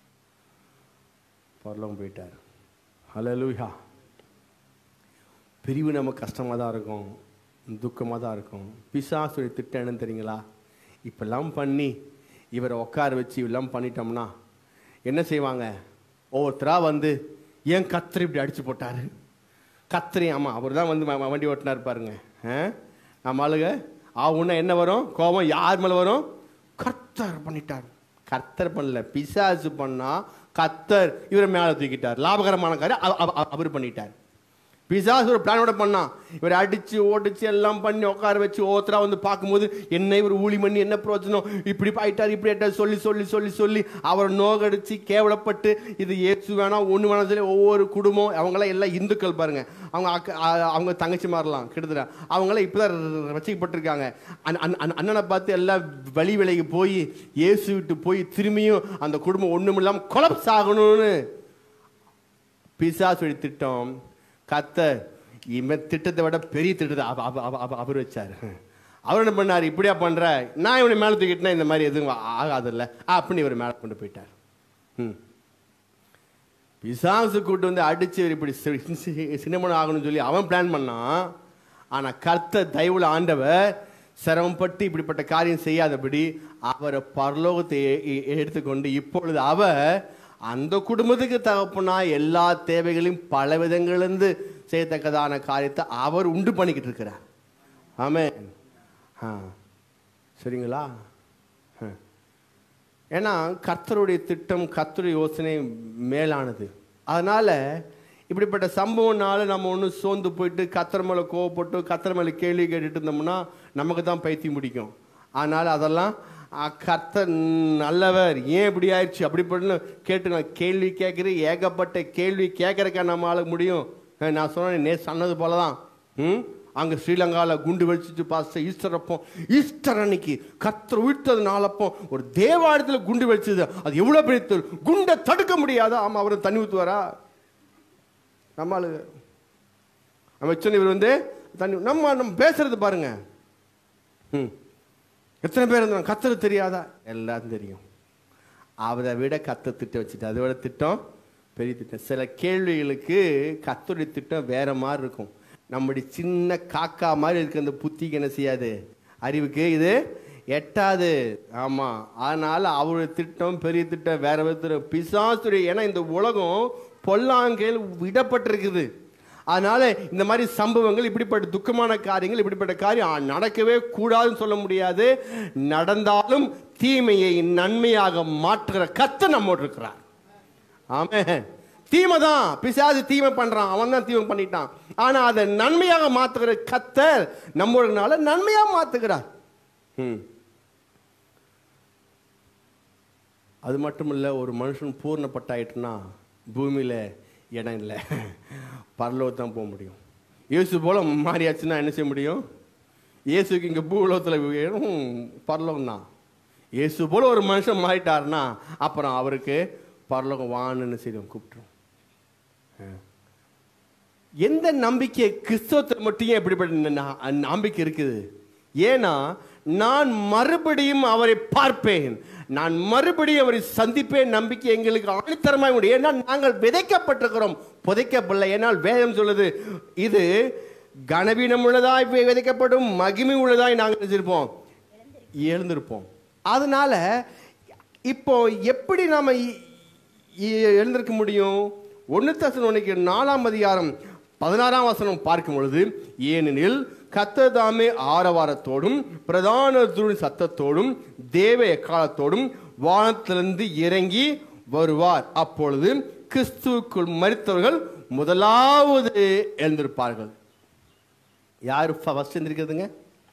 பரலோகம் போயிட்டார் ஹalleluya பிரிவு நம்ம கஷ்டமாக தான் இருக்கும் துக்கமாக தான் இருக்கும் பிசாசுடைய திட்டம் என்னன்னு தெரியுங்களா இப்பெல்லாம் பண்ணி இவரை உட்கார வச்சு இதெல்லாம் பண்ணிட்டோம்னா என்ன செய்வாங்க ஒவ்வொருத்தராக வந்து ஏன் கத்திரி இப்படி அடிச்சு போட்டாரு கத்திரி ஆமாம் அவர் தான் வந்து வ- வண்டி ஓட்டினார் பாருங்க ஆ? நம்ம ஆளுங்க ஆகுன்னா என்ன வரும் கோபம் யார் மேலே வரும் கர்த்தர் பண்ணிட்டார் கர்த்தர் பண்ணல பிசாசு பண்ணா கர்த்தர் இவரை மேலே தூக்கிட்டார் லாபகரமான காரியம் அவ- அவ- அவ- அவர் பண்ணிட்டார் பிசாசு ஒரு பிளானோட பண்ணான் இவர் அடிச்சு ஓடிச்சு எல்லாம் பண்ணி உட்கார வச்சு ஒருத்தரா வந்து பார்க்கும்போது என்ன இவர் ஊழி பண்ணி என்ன பிரயோஜனம் இப்படி ஆயிட்டார் இப்படி ஆயிட்டார் சொல்லி சொல்லி சொல்லி சொல்லி அவரை நோகடிச்சு கேவலப்பட்டு இது ஏசு வேணாம் ஒன்று வேணாம் சொல்லி ஒவ்வொரு குடும்பம் அவங்களாம் எல்லாம் இந்துக்கள் பாருங்க அவங்க அக்க அ- அவங்க தங்கச்சி மாறலாம் கிட்டத்தட்ட அவங்களாம் இப்போதான் ரசிக்கப்பட்டிருக்காங்க அண்ண- அண்ண- அண்ண- அண்ணனை பார்த்து எல்லாம் வழி விலைக்கு போய் இயேசு விட்டு போய் திரும்பியும் அந்த குடும்பம் ஒன்றும் இல்லாமல் கொலப்ஸ் ஆகணும்னு பிசாசுடைய திட்டம் கத்த இவன் திட்டத்தை விட பெரிய திட்டத்தை அவ- அவ- அவ- அவ- அவர் வச்சார் அவர் என்ன பண்ணார் இப்படியா பண்ற நான் இவனை மேலே தூக்கிட்டேன்னா இந்த மாதிரி எதுவும் ஆகாதுல்ல அப்படின்னு இவர் மேலே கொண்டு போயிட்டார் ம் பிசாசு கூட்டு வந்து அடிச்சு இவர் இப்படி சி- சி- சினிமனம் ஆகணும்னு சொல்லி அவன் பிளான் பண்ணான் ஆனா கர்த்த தயவுல ஆண்டவர் சிரமப்பட்டு இப்படிப்பட்ட காரியம் செய்யாதபடி அவரை பரலோகத்தை எ- எ- எடுத்துக்கொண்டு இப்பொழுது அவர் அந்த குடும்பத்துக்கு தகப்பனா எல்லா தேவைகளையும் பல விதங்களிலிருந்து செய்யத்தக்கதான காரியத்தை அவர் உண்டு பண்ணிக்கிட்டு இருக்கிறார் ஆமே ஆ சரிங்களா ஆ. ஏன்னா கர்த்தருடைய திட்டம் கர்த்தருடைய யோசனை மேலானது அதனால இப்படிப்பட்ட சம்பவம்னால நம்ம ஒன்றும் சோர்ந்து போயிட்டு கத்தர் மேலே கோவப்பட்டு கத்தர் மேலே கேள்வி கேட்டுட்டு இருந்தோம்னா நமக்கு தான் பைத்தியம் பிடிக்கும் அதனால் அதெல்லாம் அ, கர்த்தர் நல்லவர் ஏன் இப்படி ஆயிடுச்சு அப்படிப்பட்டு கேட்டு நான் கேள்வி கேட்குறேன் ஏகப்பட்ட கேள்வி கேட்கறக்கா நம்ம ஆளுக்கு முடியும் அஹ், நான் சொன்னேன் நே சொன்னது போல தான் ம் அங்கே ஸ்ரீலங்காவில் குண்டு வெடிச்சிட்டு பாஸ்டர் ஈஸ்டர் அப்போ ஈஸ்டர் அன்னைக்கு கத்தர் உயிர்த்தது நாளப்போ ஒரு தேவாலயத்தில் குண்டு வெடிச்சது அது எவ்வளோ பெரிய தொழில். குண்டை தடுக்க முடியாதா ஆமாம் அவர் தண்ணி ஊற்றுவாரா நம்ம ஆளுங்க நம்ம வச்சோன்னு இவர் வந்து தண்ணி நம்ம நம்ம பேசுறது பாருங்க ம் எத்தனை பேர் இருந்தாங்க கத்தர் தெரியாதா எல்லாரும் தெரியும் அவரை விட கத்த திட்டம் வச்சுட்டு அதை விட திட்டம் பெரிய திட்டம் சில கேள்விகளுக்கு கத்தருடைய திட்டம் வேற மாதிரி இருக்கும் நம்முடைய சின்ன காக்கா மாதிரி இருக்க அந்த புத்திக்கு என்ன செய்யாது அறிவுக்கு இது எட்டாது ஆமா அதனால அவருடைய திட்டம் பெரிய திட்டம் வேற விதத்துல பிசாசுடைய ஏன்னா இந்த உலகம் பொல்லாங்கையில் விடப்பட்டிருக்குது அதனால இந்த மாதிரி சம்பவங்கள் இப்படிப்பட்ட துக்கமான காரியங்கள் இப்படிப்பட்ட காரியம் ஆ, நடக்கவே கூடாதுன்னு சொல்ல முடியாது நடந்தாலும் தீமையை நன்மையாக மாற்றுகிற கத்த நம்மோடு இருக்கிறார் ஆமே தீமை தான் பிசாசு தீமை பண்றான் அவன் தான் தீமை பண்ணிட்டான் ஆனா அதை நன்மையாக மாத்துகிற கத்தர் நம்மளுக்குனால நன்மையா மாத்துகிறார் ம். அது மட்டும் இல்லை ஒரு மனுஷன் பூர்ணப்பட்டாயிட்டுனா பூமியில இடம் இல்லை பரலோகத்தான் தான் போக முடியும் இயேசு போல மாறியாச்சுன்னா என்ன செய்ய முடியும் இயேசுக்கு இங்கே பூலோகத்தில் இடம் பரலோகம் தான் இயேசு போல ஒரு மனுஷன் மாறிட்டாருன்னா அப்புறம் அவருக்கு பரலோகம் வான்னு செய்யும் கூப்பிட்டுரும் எந்த நம்பிக்கை கிறிஸ்தவத்தில் மட்டும் ஏன் இப்படிப்பட்ட ந- நம்பிக்கை இருக்குது ஏன்னா நான் மறுபடியும் அவரை பார்ப்பேன் நான் மறுபடியும் அவரை சந்திப்பேன் நம்பிக்கை எங்களுக்கு ஆணித்தரமாய் உண்டு ஏன்னா நாங்கள் விதைக்கப்பட்டிருக்கிறோம் புதைக்கப்படல ஏன்னால் வேதம் சொல்லுது இது கனவீனம் உள்ளதாய் வி- விதைக்கப்படும் மகிமை உள்ளதாய் நாங்கள் வச்சிருப்போம் எழுந்திருப்போம் அதனால இப்போ எப்படி நாம இ- இ- எழுந்திருக்க முடியும் ஒன்று தசனோனிக்கு நாலாம் அதிகாரம் பதினாறாம் வசனம் பார்க்கும் பொழுது ஏனெனில் கர்த்தர் தாமே ஆரவாரத்தோடும் பிரதான தூணின் சத்தத்தோடும் தேவ எக்காலத்தோடும் வானத்திலிருந்து இறங்கி வருவார் அப்பொழுது கிறிஸ்துவுக்குள் மரித்தவர்கள் முதலாவது எழுந்திருப்பார்கள் யார் ஃபர்ஸ்ட் எழுந்திருக்கிறதுங்க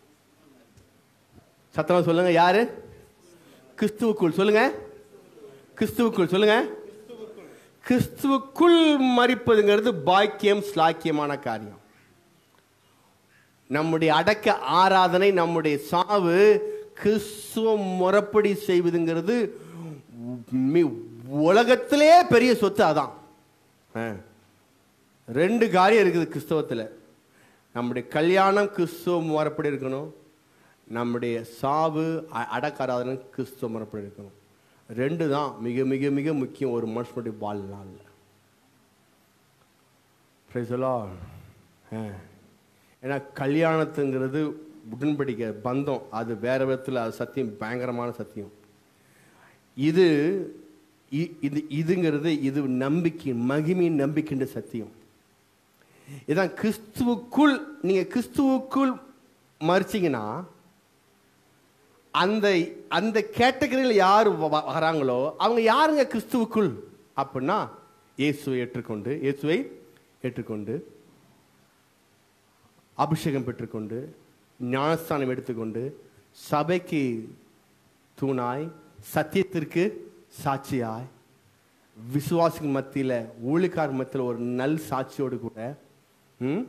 சத்தமா சொல்லுங்க யாரு கிறிஸ்துவுக்குள் சொல்லுங்க கிறிஸ்துவுக்குள் சொல்லுங்க கிறிஸ்துவுக்குள் மறிப்பதுங்கிறது பாக்கியம் ஸ்லாக்கியமான காரியம் நம்முடைய அடக்க ஆராதனை நம்முடைய சாவு கிறிஸ்துவ முறைப்படி செய்வதுங்கிறது மி- உலகத்திலே பெரிய சொத்து அதான் ஆ. ரெண்டு காரியம் இருக்குது கிறிஸ்தவத்தில் நம்முடைய கல்யாணம் கிறிஸ்துவ முறைப்படி இருக்கணும் நம்முடைய சாவு அ- அடக்க ஆராதனை கிறிஸ்துவ முறைப்படி இருக்கணும் ரெண்டு தான் மிக மிக மிக முக்கியம் ஒரு மனுஷனுடைய வாழ்நாளில் Praise the Lord. ஆ. ஏன்னா கல்யாணத்துங்கிறது உடன்படிக்கை பந்தம் அது வேற விதத்தில் அது சத்தியம் பயங்கரமான சத்தியம் இது இ- இது இதுங்கிறது இது நம்பிக்கை மகிமையின் நம்பிக்கைன்ற சத்தியம் இதான் கிறிஸ்துவுக்குள் நீங்க கிறிஸ்துவுக்குள் மறிச்சீங்கன்னா அந்த அந்த கேட்டகரியில் யார் வ- வ- வராங்களோ அவங்க யாருங்க கிறிஸ்துவுக்குள் அப்படின்னா இயேசுவை ஏற்றுக்கொண்டு இயேசுவை ஏற்றுக்கொண்டு அபிஷேகம் பெற்றுக்கொண்டு ஞானஸ்தானம் எடுத்துக்கொண்டு சபைக்கு தூணாய் சத்தியத்திற்கு சாட்சியாய் விசுவாசிகள் மத்தியில் ஊழிக்கார் மத்தியில் ஒரு நல் சாட்சியோடு கூட ம்,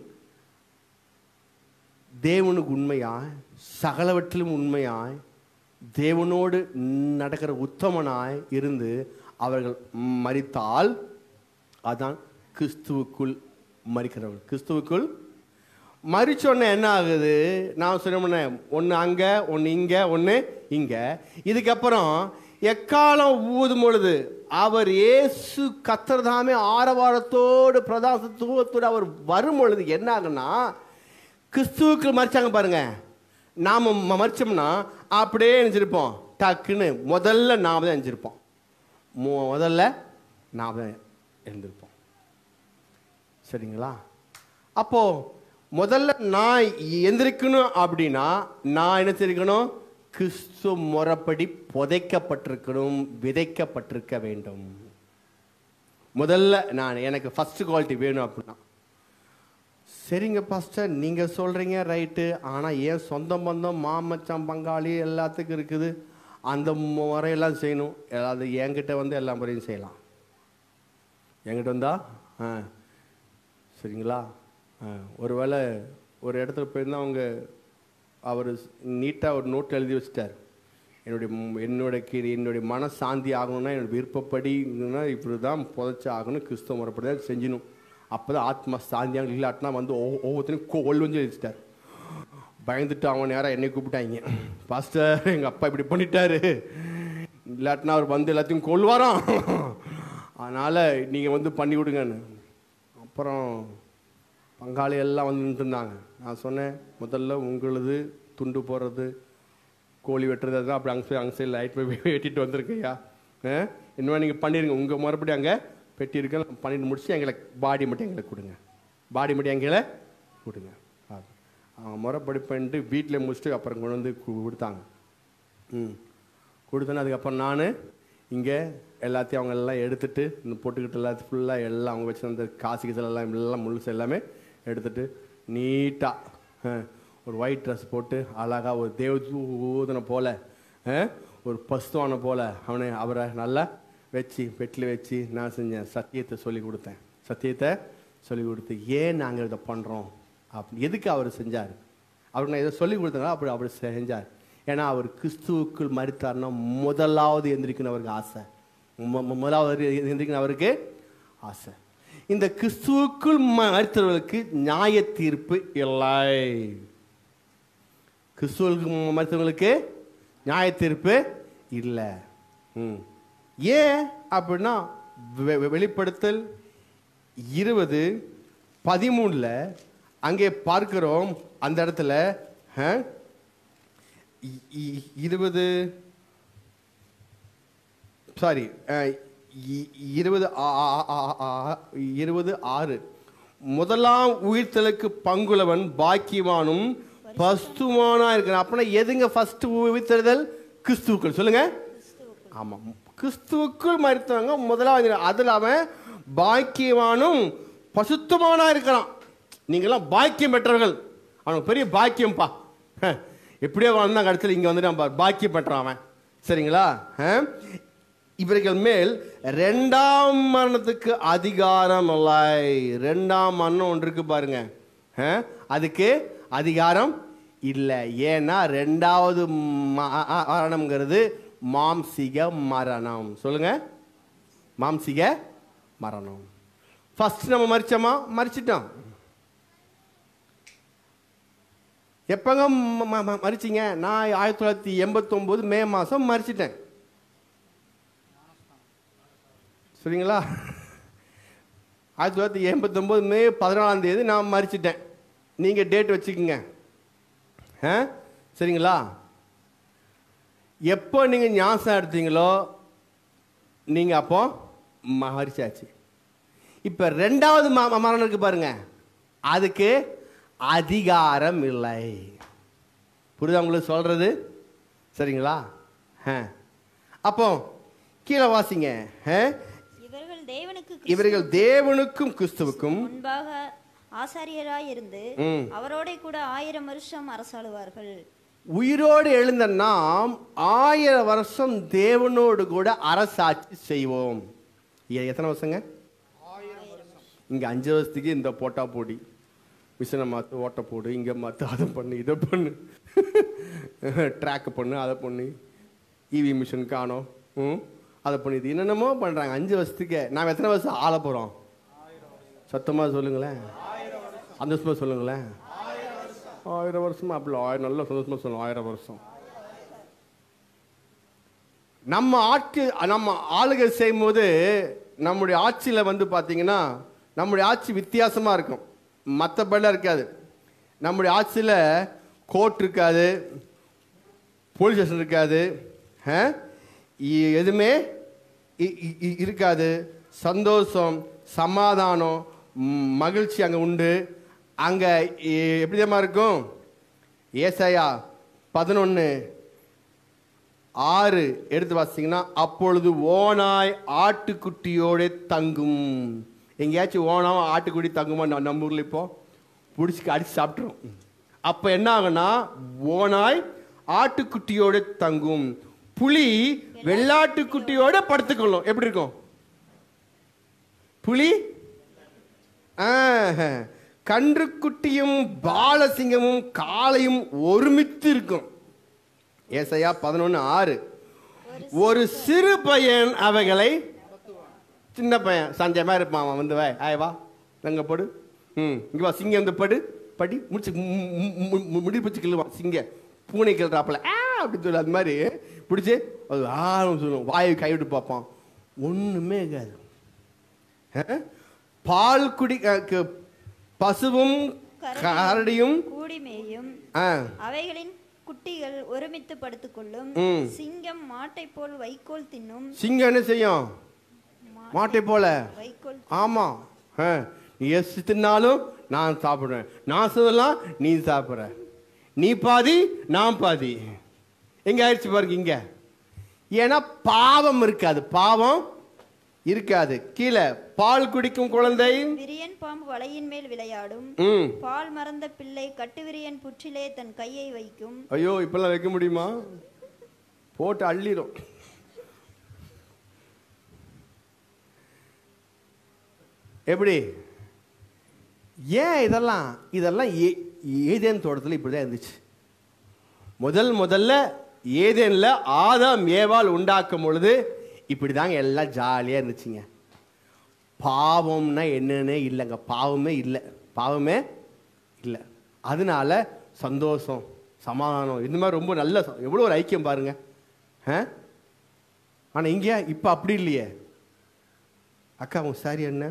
தேவனுக்கு உண்மையாய் சகலவற்றிலும் உண்மையாய் தேவனோடு நடக்கிற உத்தமனாய் இருந்து அவர்கள் மரித்தால் அதான் கிறிஸ்துவுக்குள் மறிக்கிறவர்கள் கிறிஸ்துவுக்குள் மறிச்சோடனே என்ன ஆகுது நான் சொன்னேன் ஒன்று அங்கே ஒன்று இங்கே ஒன்று இங்கே இதுக்கப்புறம் எக்காலம் ஊதும் பொழுது அவர் இயேசு கத்திரதாமே ஆரவாரத்தோடு பிரதாச தூவத்தோடு அவர் வரும் பொழுது என்ன ஆகுன்னா கிறிஸ்துவுக்கு மறிச்சாங்க பாருங்க நாம ம- மறிச்சோம்னா அப்படியே நினைச்சிருப்போம் டக்குன்னு முதல்ல நாம தான் நினைச்சிருப்போம் மு- முதல்ல நாம தான் எழுந்திருப்போம் சரிங்களா அப்போ முதல்ல நான் எந்திரிக்கணும் அப்படின்னா நான் என்ன செய்யணும் கிறிஸ்து முறைப்படி புதைக்கப்பட்டிருக்கணும் விதைக்கப்பட்டிருக்க வேண்டும் முதல்ல நான் எனக்கு ஃபர்ஸ்ட் குவாலிட்டி வேணும் அப்படின்னா சரிங்க பாஸ்டர் நீங்கள் சொல்கிறீங்க ரைட்டு ஆனால் ஏன் சொந்த பந்தம் மாமச்சான் பங்காளி எல்லாத்துக்கும் இருக்குது அந்த முறையெல்லாம் செய்யணும் அது என்கிட்ட வந்து எல்லா முறையும் செய்யலாம் என்கிட்ட வந்தா ஆ சரிங்களா ஆ ஒருவேளை ஒரு இடத்துல போயிருந்தா அவங்க அவர் நீட்டாக ஒரு நோட் எழுதி வச்சிட்டார் என்னுடைய ம்- என்னோட கீழ் என்னுடைய மன சாந்தி ஆகணும்னா என்னோட விருப்பப்படினா இப்படி தான் புதைச்சி ஆகணும் கிறிஸ்தவ முறைப்படி தான் செஞ்சணும் அப்போ தான் ஆத்மா சாந்தியாக இல்லாட்டினா வந்து ஒவ்வொ- ஒவ்வொருத்தனையும் கொல்லுன்னு வச்சுட்டார் பயந்துட்டு அவன் நேரம் என்னை கூப்பிட்டாங்க பாஸ்டர் எங்கள் அப்பா இப்படி பண்ணிட்டாரு இல்லாட்டினா அவர் வந்து எல்லாத்தையும் கொள்வாராம் அதனால் நீங்கள் வந்து பண்ணி விடுங்கன்னு அப்புறம் பங்காளி எல்லாம் வந்து நின்னுட்டு இருந்தாங்க நான் சொன்னேன் முதல்ல உங்களது துண்டு போடுறது கோழி வெட்டுறது அதெல்லாம் அப்படி அங்கே அங்கே சைடில் லைட் போய் வெட்டிட்டு வந்திருக்கையா இன்னும் நீங்கள் பண்ணிடுங்க உங்கள் மறுபடி அங்கே பெட்டி இருக்கு நான் பண்ணிட்டு முடிச்சு எங்களை பாடி மட்டும் எங்களுக்கு கொடுங்க பாடி மட்டும் எங்களை கொடுங்க ஆ. அவங்க முறைப்படி பண்ணிட்டு வீட்டில் முடிச்சுட்டு அப்புறம் கொண்டு வந்து கு- கொடுத்தாங்க ம் கொடுத்தோன்னே அதுக்கப்புறம் நான் இங்கே எல்லாத்தையும் அவங்க எல்லாம் எடுத்துட்டு இந்த போட்டுக்கிட்டு எல்லாத்தையும் ஃபுல்லாக எல்லாம் அவங்க வச்சிருந்த காசு கீசல் எல்லாம் எல்லாம் முழுசு எல்லாமே எடுத்துட்டு நீட்டாக ஒரு ஒயிட் ட்ரெஸ் போட்டு அழகாக ஒரு தேவதூதனை போல ஆ, ஒரு பஸ்துவானை போல அவனை அவரை நல்லா வச்சு பெட்டில் வச்சு நான் செஞ்சேன் சத்தியத்தை சொல்லி கொடுத்தேன் சத்தியத்தை சொல்லி கொடுத்து ஏன் நாங்கள் இதை பண்ணுறோம் அப்படி எதுக்கு அவர் செஞ்சார் அவருக்கு நான் இதை சொல்லி கொடுத்தேங்க அப்படி அவர் செஞ்சார் ஏன்னா அவர் கிறிஸ்துவுக்குள் மறித்தார்னா முதலாவது எந்திரிக்கணும் அவருக்கு ஆசை மு- மு- முதலாவது எந்திரிக்கணும் அவருக்கு ஆசை இந்த கிறிஸ்துவுக்குள் மறித்தவர்களுக்கு நியாய தீர்ப்பு இல்லை கிறிஸ்துவுக்கு மறித்தவர்களுக்கு நியாய தீர்ப்பு இல்லை ம் ஏன் அப்படின்னா வெ- வெ- வெளிப்படுத்தல் இருபது பதிமூணுல அங்கே பார்க்கிறோம் அந்த இடத்துல ஆ, இ- இ- இருபது சாரி இருபது ஆ- ஆ- ஆ- ஆ- இருபது ஆறு முதலாம் உயிர்த்தலுக்கு பங்குள்ளவன் பாக்கியவானும் பஸ்துவானா இருக்கிறான் அப்படின்னா எதுங்க ஃபர்ஸ்ட் உயிர்த்தெழுதல் கிறிஸ்துவுக்குள் சொல்லுங்க ஆமாம் கிறிஸ்துவுக்குள் மறித்தவங்க முதலாவது அதில் அவன் பாக்கியவானும் பசுத்தமானா இருக்கிறான் நீங்களாம் பாக்கியம் பெற்றவர்கள் அவனுக்கு பெரிய பாக்கியம்ப்பா ஹ, எப்படியோ வந்தான் கடைசியில் இங்கே வந்துட்டு அவன் பாக்கியம் பெற்றான் அவன் சரிங்களா ஆ? இவர்கள் மேல் ரெண்டாம் மரணத்துக்கு அதிகாரம் இல்லை ரெண்டாம் மரணம் ஒன்று இருக்கு பாருங்க ஆ? அதுக்கு அதிகாரம் இல்லை ஏன்னா ரெண்டாவது ம- மரணம்ங்கிறது மாம்சிக மரணம் சொல்லுங்க மாம்சிக மரணம் ஃபர்ஸ்ட் நம்ம மறிச்சோமா மறிச்சிட்டோம் எப்பங்க ம- ம- ம- மறிச்சீங்க நான் ஆயிரத்தி தொள்ளாயிரத்தி எண்பத்தொம்போது மே மாதம் மறிச்சிட்டேன் சரிங்களா ஆயிரத்தி தொள்ளாயிரத்தி எண்பத்தொம்போது மே பதினாலாம் தேதி நான் மறிச்சிட்டேன் நீங்கள் டேட் வச்சுக்கோங்க ஆ சரிங்களா எப்போ நீங்கள் ஞாபகம் எடுத்தீங்களோ நீங்கள் அப்போ மறிச்சாச்சு இப்போ ரெண்டாவது ம- ம- மரணம் இருக்கு பாருங்க அதுக்கு அதிகாரம் இல்லை புரியுதா உங்களுக்கு சொல்றது சரிங்களா ஆ அப்போ கீழே வாசிங்க ஆ? இவர்கள் தேவனுக்கு இவர்கள் தேவனுக்கும் கிறிஸ்துவுக்கும் முன்பாக ஆசாரியராய் இருந்து ம். அவரோட கூட ஆயிரம் வருஷம் அரசாளுவார்கள் உயிரோடு எழுந்த நாம் ஆயிரம் வருஷம் தேவனோடு கூட அரசாட்சி செய்வோம் எ- எத்தனை வருஷங்க இங்க அஞ்சு வருஷத்துக்கு இந்த போட்டா போடி மிஷினை மாற்று ஓட்ட போடு இங்கே மாற்று அதை பண்ணு இதை பண்ணு ட்ராக் பண்ணு அதை பண்ணு இவி மிஷின் காணோம் ம் அதை பண்ணி இது என்னென்னமோ பண்ணுறாங்க அஞ்சு வருஷத்துக்கு நாம் எத்தனை வருஷம் ஆள போகிறோம் சத்தமாக சொல்லுங்களேன் அந்த வருஷமா சொல்லுங்களேன் ஆயிரம் வருஷமா அப்படி ஆயிரம் நல்ல சந்தோஷமா சொல்லணும் ஆயிரம் வருஷம் நம்ம ஆட்சி நம்ம ஆளுகை செய்யும்போது நம்முடைய ஆட்சியில் வந்து பார்த்தீங்கன்னா நம்முடைய ஆட்சி வித்தியாசமாக இருக்கும் மற்றபடிலாம் இருக்காது நம்முடைய ஆட்சியில் கோர்ட் இருக்காது போலீஸ் ஸ்டேஷன் இருக்காது ஆ? இ- எதுவுமே இ- இ- இ- இருக்காது சந்தோஷம் சமாதானம் ம், மகிழ்ச்சி அங்கே உண்டு அங்கே எப்படி தெரியுமா இருக்கும் ஏசாயா பதினொன்று ஆறு எடுத்து வாசிங்கன்னா அப்பொழுது ஓனாய் ஆட்டுக்குட்டியோட தங்கும் எங்கேயாச்சும் ஓனாவும் ஆட்டுக்குட்டி தங்குமா நம்ம நம்ம ஊரில் இப்போ பிடிச்சி அடிச்சு சாப்பிட்றோம் அப்போ என்ன ஆகும்னா ஓனாய் ஆட்டுக்குட்டியோட தங்கும் புலி வெள்ளாட்டுக்குட்டியோட படுத்துக்கொள்ளும் எப்படி இருக்கும் புலி ஆஹ், கன்றுக்குட்டியும் பாலசிங்கமும் காளையும் ஒருமித்து இருக்கும் ஏசையா பதினொன்று ஆறு ஒரு சிறு பையன் அவைகளை சின்ன பையன் சஞ்சயமா இருப்பான் அவன் வந்து வை ஆய் வா எங்க படு ம் இங்க வா சிங்கம் வந்து படு படி முடிச்சு மு- மு- மு- மு- முடி பிடிச்சி கிள்ளுவான் சிங்க பூனை கிள்றாப்புல ஆ அப்படின்னு சொல்லி அது மாதிரி பிடிச்சி அது ஆன்னு சொல்லுவோம் வாயை கைவிட்டு பார்ப்பான் ஒண்ணுமே இருக்காது அஹ்? பால் குடி அஹ், க- பசுவும் கரடியும் கூடி மேயும் ஆ அவைகளின் குட்டிகள் ஒருமித்து படுத்துக்கொள்ளும் ம். சிங்கம் மாட்டை போல் வைக்கோல் தின்னும் சிங்கம் என்ன செய்யும் மாட்டை போல வைக்கோல் ஆமா ஆ, நீ எஸ் தின்னாலும் நான் சாப்பிடுறேன் நான் சொல்லலாம் நீ சாப்பிட்ற நீ பாதி நான் பாதி எங்க ஆயிடுச்சு பாருங்க இங்க ஏன்னா பாவம் இருக்காது பாவம் இருக்காது கீழே பால் குடிக்கும் குழந்தை விரியன் பாம்பு வலையின் மேல் விளையாடும் ம் பால் மறந்த பிள்ளை கட்டுவிரியன் புற்றிலே தன் கையை வைக்கும் ஐயோ இப்பெல்லாம் வைக்க முடியுமா போட்டு அள்ளிடும் எப்படி ஏன் இதெல்லாம் இதெல்லாம் ஏ- ஏதேன் தோட்டத்தில் இப்படி தான் இருந்துச்சு முதல் முதல்ல ஏதேன்ல ஆதாம் ஏவாள் உண்டாக்கும் பொழுது இப்படி தாங்க எல்லாம் ஜாலியாக இருந்துச்சுங்க பாவம்னா என்னன்னே இல்லைங்க பாவமே இல்லை பாவமே இல்லை அதனால சந்தோஷம் சமாதானம் இந்த மாதிரி ரொம்ப நல்ல ச- எவ்வளோ ஒரு ஐக்கியம் பாருங்க ஆ ஆனால் இங்கே இப்போ அப்படி இல்லையே அக்கா உன் சாரி என்ன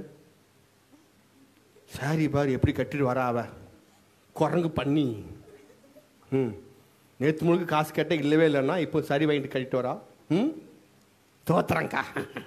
சாரி பாரு எப்படி கட்டிட்டு வரா அவ குரங்கு பண்ணி ம் நேற்று முழுக்க காசு கேட்ட இல்லவே இல்லைன்னா இப்போ சரி வாங்கிட்டு கட்டிட்டு வரா ம் தோத்துறங்க்கா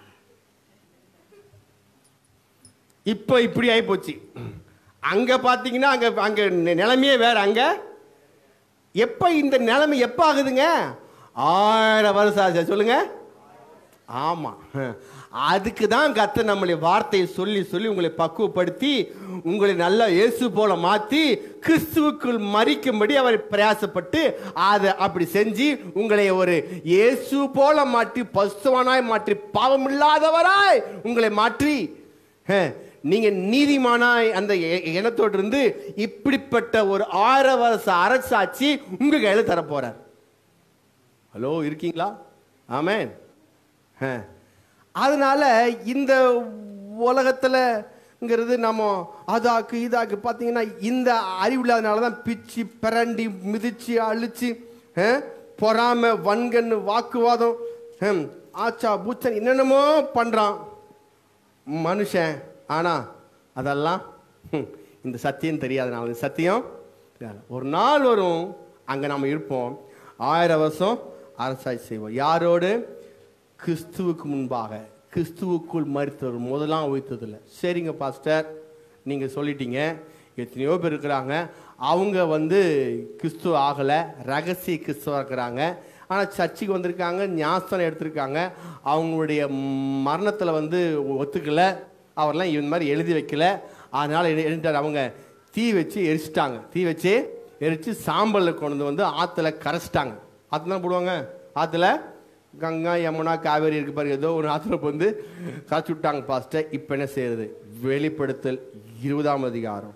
இப்போ இப்படி ஆகி போச்சு அங்க பாத்தீங்கன்னா அங்க அங்க நி- நிலைமையே வேற அங்க எப்ப இந்த நிலைமை எப்ப ஆகுதுங்க ஆயிரம் வருஷம் ஆச்சு சொல்லுங்க ஆமா அதுக்கு தான் கத்த நம்மளுடைய வார்த்தையை சொல்லி சொல்லி உங்களை பக்குவப்படுத்தி உங்களை நல்லா இயேசு போல மாத்தி கிறிஸ்துவுக்குள் மறிக்கும்படி அவர் பிரயாசப்பட்டு அதை அப்படி செஞ்சு உங்களை ஒரு இயேசு போல மாற்றி பசுவனாய் மாற்றி பாவம் இல்லாதவராய் உங்களை மாற்றி அஹ், நீங்க நீதிமானாய் அந்த எ- எண்ணத்தோடு இருந்து இப்படிப்பட்ட ஒரு ஆயிரம் வருஷ அரசாட்சி உங்க கையில தரப்போறார் ஹலோ இருக்கீங்களா ஆமென் ஆ. அதனால இந்த உலகத்துலங்கிறது நம்ம அதாக்கு இதாக்கு பார்த்தீங்கன்னா இந்த அறிவு இல்லாதனால தான் பிச்சு பிரண்டி மிதிச்சு அழிச்சு ஆ, பொறாமை வன்கண்ணு வாக்குவாதம் ஹம், ஆச்சா பூச்சன் என்னென்னமோ பண்ணுறான் மனுஷன் ஆனா அதெல்லாம் ஹம், இந்த சத்தியம் தெரியாதனால இந்த சத்தியம் தெரியாது. ஒரு நாள் வரும் அங்க நாம இருப்போம் ஆயிரம் வருஷம் அரசாட்சி செய்வோம் யாரோடு கிறிஸ்துவுக்கு முன்பாக கிறிஸ்துவுக்குள் மறித்தவர் முதலாம் உயிர்த்ததில்லை சரிங்க பாஸ்டர் நீங்க சொல்லிட்டீங்க எத்தனையோ பேர் இருக்கிறாங்க அவங்க வந்து கிறிஸ்துவ ஆகலை ரகசிய கிறிஸ்துவ இருக்கிறாங்க ஆனால் சர்ச்சுக்கு வந்திருக்காங்க ஞாசனம் எடுத்திருக்காங்க அவங்களுடைய மரணத்தில் வந்து ஒத்துக்கல அவர்லாம் இந்த மாதிரி எழுதி வைக்கல அதனால் என்ன என்னட்டார் அவங்க தீ வச்சு எரிச்சிட்டாங்க தீ வச்சு எரித்து சாம்பலில் கொண்டு வந்து ஆற்றுல கரைச்சிட்டாங்க ஆற்றுல தான் போடுவாங்க ஆற்றுல கங்கா யமுனா காவேரி இருக்கு பாருங்க ஏதோ ஒரு ஆற்றுல வந்து கரைச்சி விட்டாங்க பாஸ்டர் இப்போ என்ன செய்யறது வெளிப்படுத்தல் இருபதாம் அதிகாரம்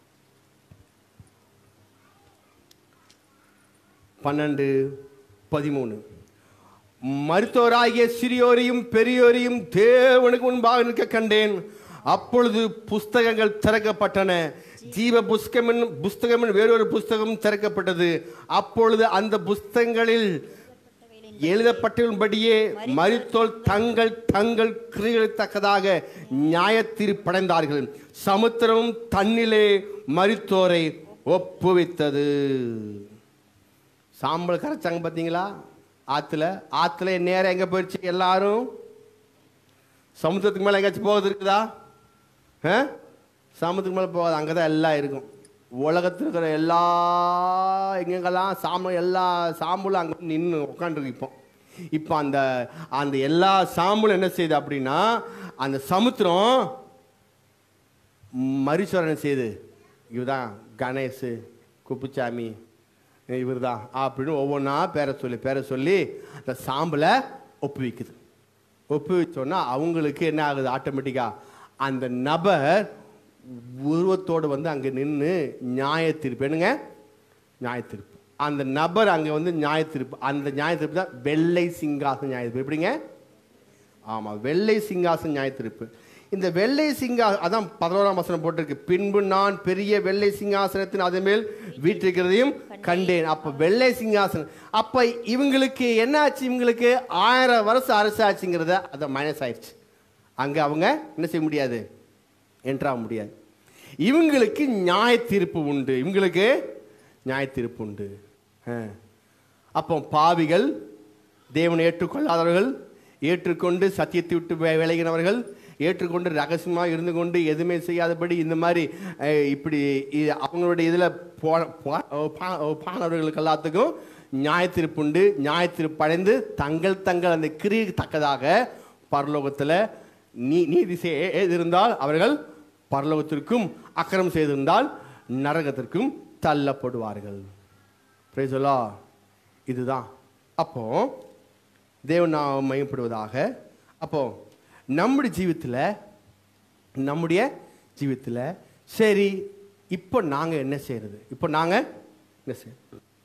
பன்னெண்டு பதிமூணு மருத்துவராகிய சிறியோரையும் பெரியோரையும் தேவனுக்கு முன்பாக நிற்க கண்டேன் அப்பொழுது புஸ்தகங்கள் திறக்கப்பட்டன ஜீவ புஸ்தகம் புஸ்தகம் வேறொரு புஸ்தகம் திறக்கப்பட்டது அப்பொழுது அந்த புஸ்தகங்களில் எழுதப்பட்டிருந்தபடியே மரித்தோல் தங்கள் தங்கள் கிரிகளுக்கு தக்கதாக நியாயத்தீர்ப்படைந்தார்கள் சமுத்திரமும் தன்னிலே மரித்தோரை ஒப்புவித்தது சாம்பல் கரைச்சாங்க பார்த்தீங்களா ஆற்றுல ஆற்றுல நேரம் எங்கே போயிடுச்சு எல்லாரும் சமுத்திரத்துக்கு மேலே எங்கேயாச்சும் போகிறது இருக்குதா ஆ சமுத்திரத்துக்கு மேலே போகாது அங்கே தான் எல்லாம் இருக்கும் உலகத்தில் இருக்கிற எல்லா எங்கெங்கெல்லாம் சாம்பல் எல்லா சாம்பலும் அங்கே நின்று உட்காந்துருக்கு இப்போ இப்போ அந்த அந்த எல்லா சாம்பலும் என்ன செய்யுது அப்படின்னா அந்த சமுத்திரம் மரிச்சோரனை செய்யுது இவர்தான் கணேஷ் குப்புச்சாமி இவர் தான் அப்படின்னு ஒவ்வொன்றா பேரை சொல்லி பேரை சொல்லி அந்த சாம்பலை ஒப்புவிக்குது ஒப்புவிச்சோன்னா அவங்களுக்கு என்ன ஆகுது ஆட்டோமேட்டிக்காக அந்த நபர் உருவத்தோடு வந்து அங்கே நின்று நியாயத்தீர்ப்பு என்னங்க நியாயத்தீர்ப்பு அந்த நபர் அங்கே வந்து நியாயத்தீர்ப்பு அந்த நியாயத்தீர்ப்பு தான் வெள்ளை சிங்காசன நியாயத்தீர்ப்பு எப்படிங்க ஆமாம் வெள்ளை சிங்காசன நியாயத்தீர்ப்பு இந்த வெள்ளை சிங்கா அதான் பதினோராம் வசனம் போட்டிருக்கு பின்பு நான் பெரிய வெள்ளை சிங்காசனத்தின் அதன் மேல் வீட்டிருக்கிறதையும் கண்டேன் அப்ப வெள்ளை சிங்காசனம் அப்ப இவங்களுக்கு என்ன ஆச்சு இவங்களுக்கு ஆயிரம் வருஷம் அரசாச்சுங்கிறத அதை மைனஸ் ஆயிடுச்சு அங்க அவங்க என்ன செய்ய முடியாது என்ட்ராக முடியாது இவங்களுக்கு நியாய தீர்ப்பு உண்டு இவங்களுக்கு நியாய தீர்ப்பு உண்டு ஆ. அப்போ பாவிகள் தேவனை ஏற்றுக்கொள்ளாதவர்கள் ஏற்றுக்கொண்டு சத்தியத்தை விட்டு வி- விலகினவர்கள் ஏற்றுக்கொண்டு ரகசியமாக இருந்து கொண்டு எதுவுமே செய்யாதபடி இந்த மாதிரி அஹ், இப்படி இ- அவங்களுடைய இதில் பானவர்களுக்கு எல்லாத்துக்கும் நியாயத்தீர்ப்பு உண்டு நியாயத்தீர்ப்பு அடைந்து தங்கள் தங்கள் அந்த கிரிக்கு தக்கதாக பரலோகத்தில் நீ நீதி செய்திருந்தால் அவர்கள் பரலோகத்திற்கும் அக்கிரம் செய்திருந்தால் நரகத்திற்கும் தள்ளப்படுவார்கள் பிரேசலா இதுதான் அப்போ தேவன் நாம் மையப்படுவதாக அப்போ நம்முடைய ஜீவித்தில் நம்முடைய ஜீவித்தில் சரி இப்போ நாங்கள் என்ன செய்யறது இப்போ நாங்கள் என்ன செய்ய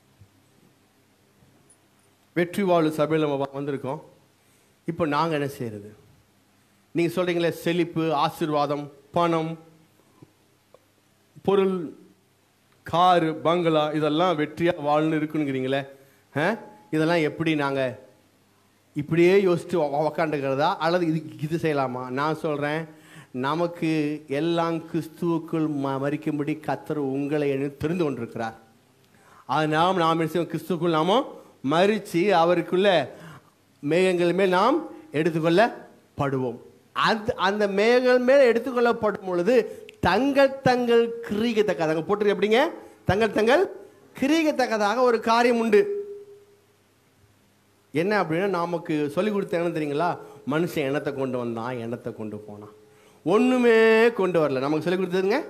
வெற்றி வாழ்வு சபையில் நம்ம வ- வந்திருக்கோம் இப்போ நாங்கள் என்ன செய்யறது நீங்கள் சொல்கிறீங்களே செழிப்பு ஆசீர்வாதம் பணம் பொருள் காரு பங்களா இதெல்லாம் வெற்றியாக வாழ்ந்து இருக்குங்கிறீங்களே ஆ இதெல்லாம் எப்படி நாங்கள் இப்படியே யோசித்து உ- உக்காந்துக்கிறதா அல்லது இது இது செய்யலாமா நான் சொல்கிறேன் நமக்கு எல்லாம் கிறிஸ்துவுக்குள் ம மறிக்கும்படி கத்தர் உங்களை எண்ணி தெரிந்து கொண்டிருக்கிறார் அதனால் நாம் என்ன செய்வோம்? கிறிஸ்துவுக்குள் நாம மறித்து அவருக்குள்ள மேகங்கள் மேல் நாம் எடுத்துக்கொள்ளப்படுவோம் அந்த அந்த மேகங்கள் மேல் எடுத்துக்கொள்ளப்படும் பொழுது தங்கள் தங்கள் கிரீகத்தக்கதாக அங்கே போட்டு எப்படிங்க தங்கள் தங்கள் கிரீகத்தக்கதாக ஒரு காரியம் உண்டு என்ன அப்படின்னா நமக்கு சொல்லி கொடுத்தாங்கன்னு தெரியுங்களா மனுஷன் எண்ணத்தை கொண்டு வந்தான் எண்ணத்தை கொண்டு போனான் ஒண்ணுமே கொண்டு வரல நமக்கு சொல்லி கொடுத்ததுங்க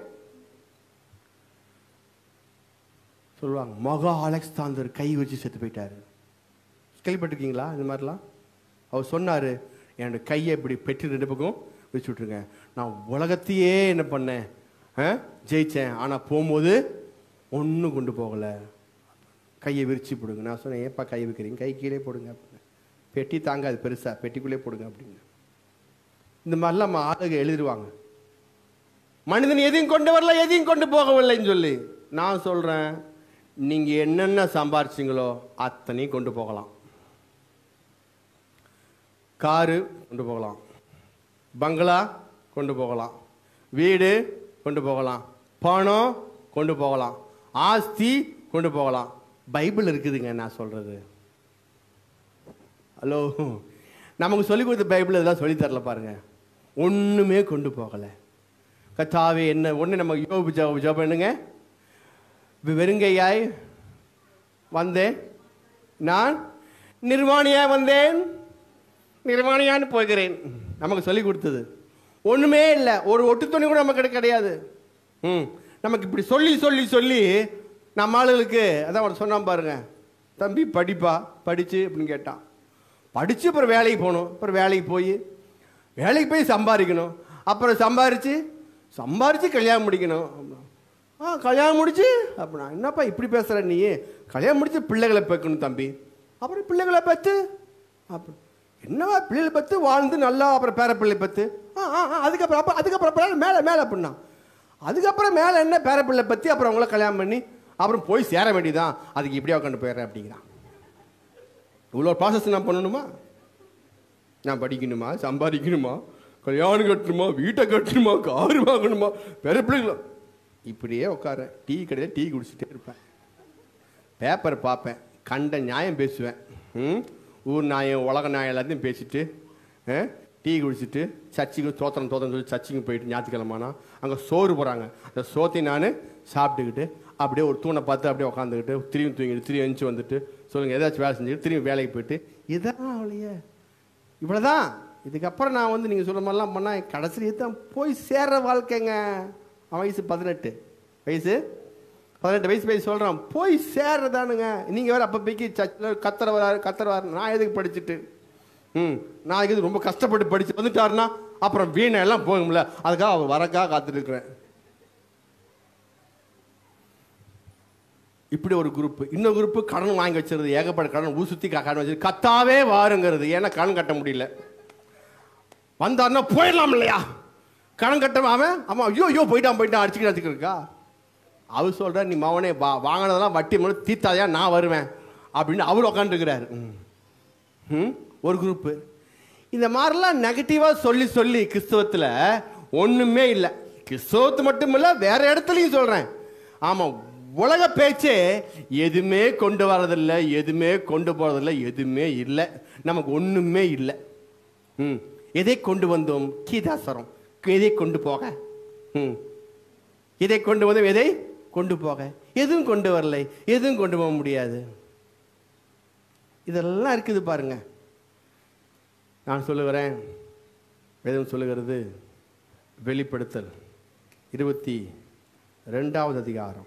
சொல்லுவாங்க மகா அலெக்சாந்தர் கை வச்சு செத்து போயிட்டாரு கேள்விப்பட்டிருக்கீங்களா இந்த மாதிரிலாம் அவர் சொன்னார் என்னோட கையை இப்படி பெற்று ரெண்டு பக்கம் வச்சு விட்ருங்க நான் உலகத்தையே என்ன பண்ணேன் ஆ? ஜெயிச்சேன் ஆனால் போகும்போது ஒன்றும் கொண்டு போகலை கையை விரிச்சு போடுங்க நான் சொன்னேன் ஏப்பா கை வைக்கிறீங்க கை கீழே போடுங்க அப்படின்னு பெட்டி தாங்காது பெருசா பெட்டிக்குள்ளே போடுங்க அப்படின்னு இந்த மாதிரிலாம் நம்ம ஆளுங்க எழுதிடுவாங்க மனிதன் எதையும் கொண்டு வரல எதையும் கொண்டு போகவில்லைன்னு சொல்லி நான் சொல்கிறேன் நீங்கள் என்னென்ன சம்பாரிச்சிங்களோ அத்தனையும் கொண்டு போகலாம் காரு கொண்டு போகலாம் பங்களா கொண்டு போகலாம் வீடு கொண்டு போகலாம் பணம் கொண்டு போகலாம் ஆஸ்தி கொண்டு போகலாம் பைபிள் இருக்குதுங்க நான் சொல்கிறது ஹலோ நமக்கு சொல்லி கொடுத்த பைபிள் இதெல்லாம் சொல்லி தரல பாருங்க ஒன்றுமே கொண்டு போகலை கத்தாவே என்ன ஒன்று நம்ம யோபு ஜோபு ஜோபம் என்னங்க வெ- வெறுங்கையாய் வந்தேன் நான் நிர்வாணியாய் வந்தேன் நிர்வாணியான்னு போகிறேன் நமக்கு சொல்லி கொடுத்தது ஒன்றுமே இல்லை ஒரு ஒட்டு துணி கூட நமக்கு கிடையாது ம் நமக்கு இப்படி சொல்லி சொல்லி சொல்லி நம்ம ஆளுகளுக்கு அதான் அவர் சொன்னான் பாருங்க தம்பி படிப்பா படிச்சு அப்படின்னு கேட்டான் படித்து அப்புறம் வேலைக்கு போகணும் அப்புறம் வேலைக்கு போய் வேலைக்கு போய் சம்பாதிக்கணும் அப்புறம் சம்பாரித்து சம்பாரித்து கல்யாணம் முடிக்கணும் அப்படின்னா. ஆ கல்யாணம் முடிச்சு அப்படின்னா என்னப்பா இப்படி பேசுகிற நீ கல்யாணம் முடிச்சு பிள்ளைகளை பெக்கணும் தம்பி அப்புறம் பிள்ளைகளை பெற்று அப்படி என்னவா பிள்ளைகளை பெற்று வாழ்ந்து நல்லா அப்புறம் பேர பிள்ளை பெற்று ஆ ஆ ஆ, அதுக்கப்புறம் அப்போ அதுக்கப்புறம் அப்புறம் மேலே மேலே அப்படின்னா அதுக்கப்புறம் மேலே என்ன பேர பிள்ளை பற்றி அப்புறம் அவங்கள கல்யாணம் பண்ணி அப்புறம் போய் சேர வேண்டியதான் அதுக்கு இப்படியே உட்காந்து போயிடுறேன் அப்படிங்கிறான் இவ்வளோ ப்ராசஸ் நான் பண்ணணுமா நான் படிக்கணுமா சம்பாதிக்கணுமா கல்யாணம் கட்டணுமா வீட்டை கட்டணுமா கார் வாங்கணுமா வேற பிள்ளைங்களா இப்படியே உட்காரேன் டீ கடையில் டீ குடிச்சிட்டே இருப்பேன் பேப்பர் பார்ப்பேன் கண்ட நியாயம் பேசுவேன் ம் ஊர் நியாயம் உலக நியாயம் எல்லாத்தையும் பேசிட்டு டீ குடிச்சிட்டு சர்ச்சுக்கு தோத்திரம் தோத்திரம் சொல்லி சர்ச்சுக்கு போயிட்டு ஞாயிற்றுக்கிழமானா அங்கே சோறு போகிறாங்க அந்த சோத்தை நான் சாப்பிட்டுக்கிட்டு அப்படியே ஒரு தூணை பார்த்து அப்படியே உட்காந்துக்கிட்டு திரும்பி தூங்கிட்டு திரும்பி எழுந்துச்சு வந்துட்டு சொல்லுங்கள் ஏதாச்சும் வேலை செஞ்சுட்டு திரும்பி வேலைக்கு போயிட்டு இதான் அவளையே இவ்வளோதான் இதுக்கப்புறம் நான் வந்து நீங்கள் சொல்கிற மாதிரிலாம் பண்ணால் கடைசியிலே தான் போய் சேர்ற வாழ்க்கைங்க அவன் வயசு பதினெட்டு வயசு பதினெட்டு வயசு வயசு சொல்கிறான் போய் சேர்றதானுங்க நீங்கள் வேறு அப்போ போய்க்கு சர்ச்சில் கத்தர வராரு கத்தர வராரு நான் எதுக்கு படிச்சுட்டு ம் நான் இது ரொம்ப கஷ்டப்பட்டு படிச்சு வந்துட்டாருன்னா அப்புறம் வீணை எல்லாம் போகும்ல அதுக்காக அவர் வரக்காக காத்துட்டு இருக்கிறேன் இப்படி ஒரு குரூப் இன்னொரு குரூப் கடன் வாங்கி வச்சிருது ஏகப்பட்ட கடன் ஊசுத்தி கடன் வச்சிருக்கு கத்தாவே வாருங்கிறது ஏன்னா கடன் கட்ட முடியல வந்தாருன்னா போயிடலாம் இல்லையா கடன் கட்ட அவன் அவன் ஐயோ ஐயோ போயிட்டான் போயிட்டான் அடிச்சுக்கிட்டு அடிச்சுக்கிட்டு அவர் சொல்ற நீ மவனே வா வாங்கினதெல்லாம் வட்டி மூலம் தீத்தாதையா நான் வருவேன் அப்படின்னு அவர் உக்காந்துருக்கிறாரு ம் ஒரு குரூப்பு இந்த மாதிரிலாம் நெகட்டிவாக சொல்லி சொல்லி கிறிஸ்தவத்தில் ஒன்றுமே இல்லை கிறிஸ்தவத்து மட்டும் இல்லை வேற இடத்துலையும் சொல்கிறேன் ஆமாம் உலக பேச்சே எதுவுமே கொண்டு வரதில்லை எதுவுமே கொண்டு போகிறதில்ல எதுவுமே இல்லை நமக்கு ஒன்றுமே இல்லை ம் எதை கொண்டு வந்தோம் கீதாசரம் எதை கொண்டு போக ம் இதை கொண்டு வந்தோம் எதை கொண்டு போக எதுவும் கொண்டு வரலை எதுவும் கொண்டு போக முடியாது இதெல்லாம் இருக்குது பாருங்க நான் சொல்லுகிறேன் வேதம் சொல்லுகிறது வெளிப்படுத்தல் இருபத்தி ரெண்டாவது அதிகாரம்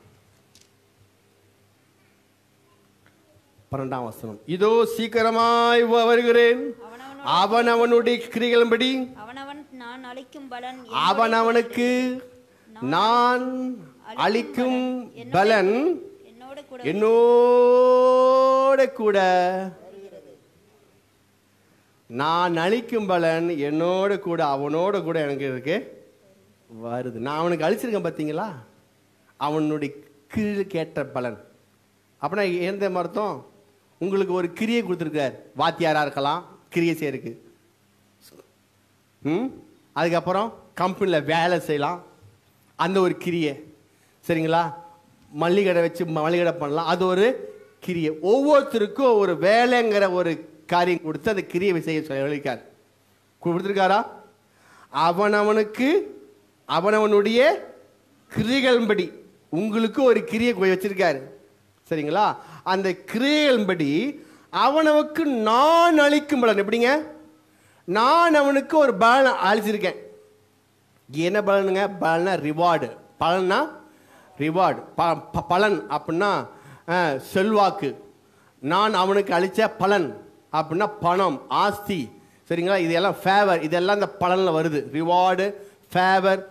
பன்னெண்டாம் வசனம் இதோ சீக்கிரமாய் வ- வருகிறேன் அவன் அவனுடைய கிரிகளின்படி அவனவன் நான் அளிக்கும் பலன் அவன் அவனுக்கு நான் அளிக்கும் பலன் என்னோடு கூட என்னோட கூட நான் அளிக்கும் பலன் என்னோட கூட அவனோட கூட எனக்கு இருக்கு வருது நான் அவனுக்கு அழிச்சிருக்கேன் பார்த்தீங்களா அவனுடைய கிரி கேட்ட பலன் அப்படின்னா எந்த அர்த்தம் உங்களுக்கு ஒரு கிரியை கொடுத்துருக்கார் வாத்தியாரா இருக்கலாம் கிரியை செய்யறதுக்கு ம் அதுக்கப்புறம் கம்பெனியில் வேலை செய்யலாம் அந்த ஒரு கிரியை சரிங்களா மல்லிகடை வச்சு மல்லிகடை பண்ணலாம் அது ஒரு கிரியை ஒவ்வொருத்தருக்கும் ஒரு வேலைங்கிற ஒரு காரியம் கொடுத்து அந்த கிரியை செய்ய சொல்லியிருக்கார் கொடுத்துருக்காரா அவனவனுக்கு அவனவனுடைய கிரியைகளின்படி உங்களுக்கு ஒரு கிரியை கொ- வச்சிருக்காரு சரிங்களா அந்த கிரியைகளின்படி அவனவனுக்கு நான் அளிக்கும் பலன் எப்படிங்க நான் அவனுக்கு ஒரு பலன் அழிச்சிருக்கேன் என்ன பலனுங்க பலனா ரிவார்டு பலனா ரிவார்டு பலன் அப்படின்னா அஹ், செல்வாக்கு நான் அவனுக்கு அளித்த பலன் அப்படின்னா பணம் ஆஸ்தி சரிங்களா இதெல்லாம் ஃபேவர் இதெல்லாம் இந்த பலனில் வருது ரிவார்டு ஃபேவர்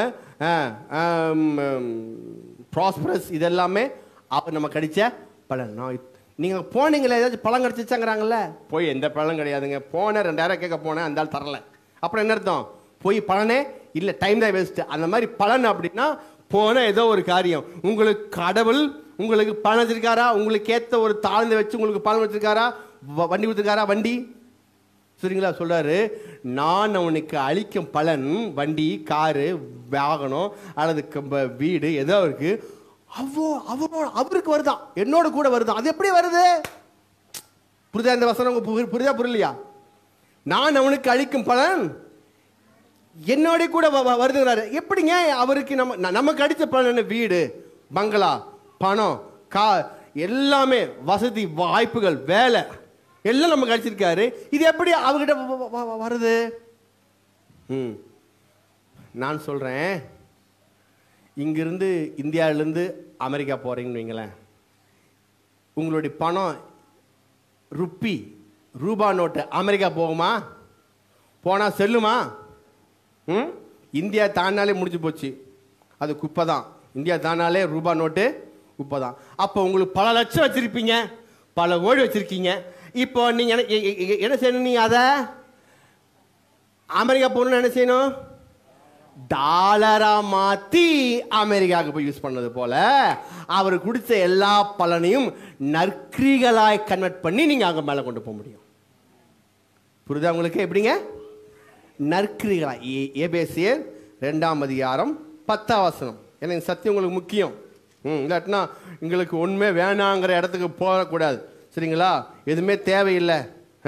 ப்ராஸ்பரஸ் இதெல்லாமே அவர் நம்ம கிடைச்ச பலன் நான் நீங்கள் போனீங்களே ஏதாச்சும் பழம் கிடச்சிச்சாங்கிறாங்கல்ல போய் எந்த பலனும் கிடையாதுங்க போனேன் ரெண்டாயிரம் கேட்க போனேன் அந்த ஆள் தரல அப்புறம் என்ன அர்த்தம் போய் பலனே இல்லை டைம் தான் வேஸ்ட் அந்த மாதிரி பலன் அப்படின்னா போன ஏதோ ஒரு காரியம் உங்களுக்கு கடவுள் உங்களுக்கு பலன் வச்சிருக்காரா உங்களுக்கு ஏற்ற ஒரு தாழ்ந்த வச்சு உங்களுக்கு பலன் வச்சிருக்காரா வ- வண்டி கொடுத்துருக்காரா வண்டி சரிங்களா சொல்றாரு நான் அவனுக்கு அளிக்கும் பலன் வண்டி காரு வாகனம் அல்லது கம்ப- வீடு ஏதோ இருக்கு அவ்வளோ அவரோட அவருக்கு வருதான் என்னோட கூட வருதான் அது எப்படி வருது புரிதா இந்த வசனம் உங்களுக்கு புரி- புரியுதா புரியலையா நான் அவனுக்கு அளிக்கும் பலன் என்னோட கூட வ- வ- வருதுங்கிறாரு எப்படிங்க அவருக்கு நம்ம ந- நமக்கு அடிச்ச பலன் என்ன வீடு பங்களா பணம் கா எல்லாமே வசதி வாய்ப்புகள் வேலை எல்லாம் நமக்கு அடிச்சிருக்காரு இது எப்படி அவர்கிட்ட வ- வ- வ- வருது ம் நான் சொல்றேன் இங்கிருந்து இந்தியாவிலேருந்து அமெரிக்கா போறீங்கன்னு வைங்களேன் உங்களுடைய பணம் ருப்பி ரூபா நோட்டு அமெரிக்கா போகுமா போனால் செல்லுமா ம் இந்தியா தானாலே முடிஞ்சு போச்சு அது குப்பை தான் இந்தியா தானாலே ரூபா நோட்டு குப்பை தான் அப்போ உங்களுக்கு பல லட்சம் வச்சுருப்பீங்க பல கோடி வச்சுருக்கீங்க இப்போ நீங்கள் என்ன எ- எ- எ- என்ன செய்யணும் நீங்கள் அதை அமெரிக்கா போகணும்னு என்ன செய்யணும் டாலரா மாத்தி அமெரிக்காவுக்கு போய் யூஸ் பண்ணது போல அவர் கொடுத்த எல்லா பலனையும் நற்கிரிகளாய் கன்வெர்ட் பண்ணி நீங்க அங்க மேல கொண்டு போக முடியும் புரியுதா உங்களுக்கு எப்படிங்க நற்கிரிகளா ஏ- எபேசியர் ரெண்டாம் அதிகாரம் பத்தாம் வசனம் எனக்கு சத்தியம் உங்களுக்கு முக்கியம் ம் இல்லாட்டினா எங்களுக்கு ஒன்றுமே வேணாங்கிற இடத்துக்கு போகக்கூடாது சரிங்களா எதுவுமே தேவையில்லை ஆ?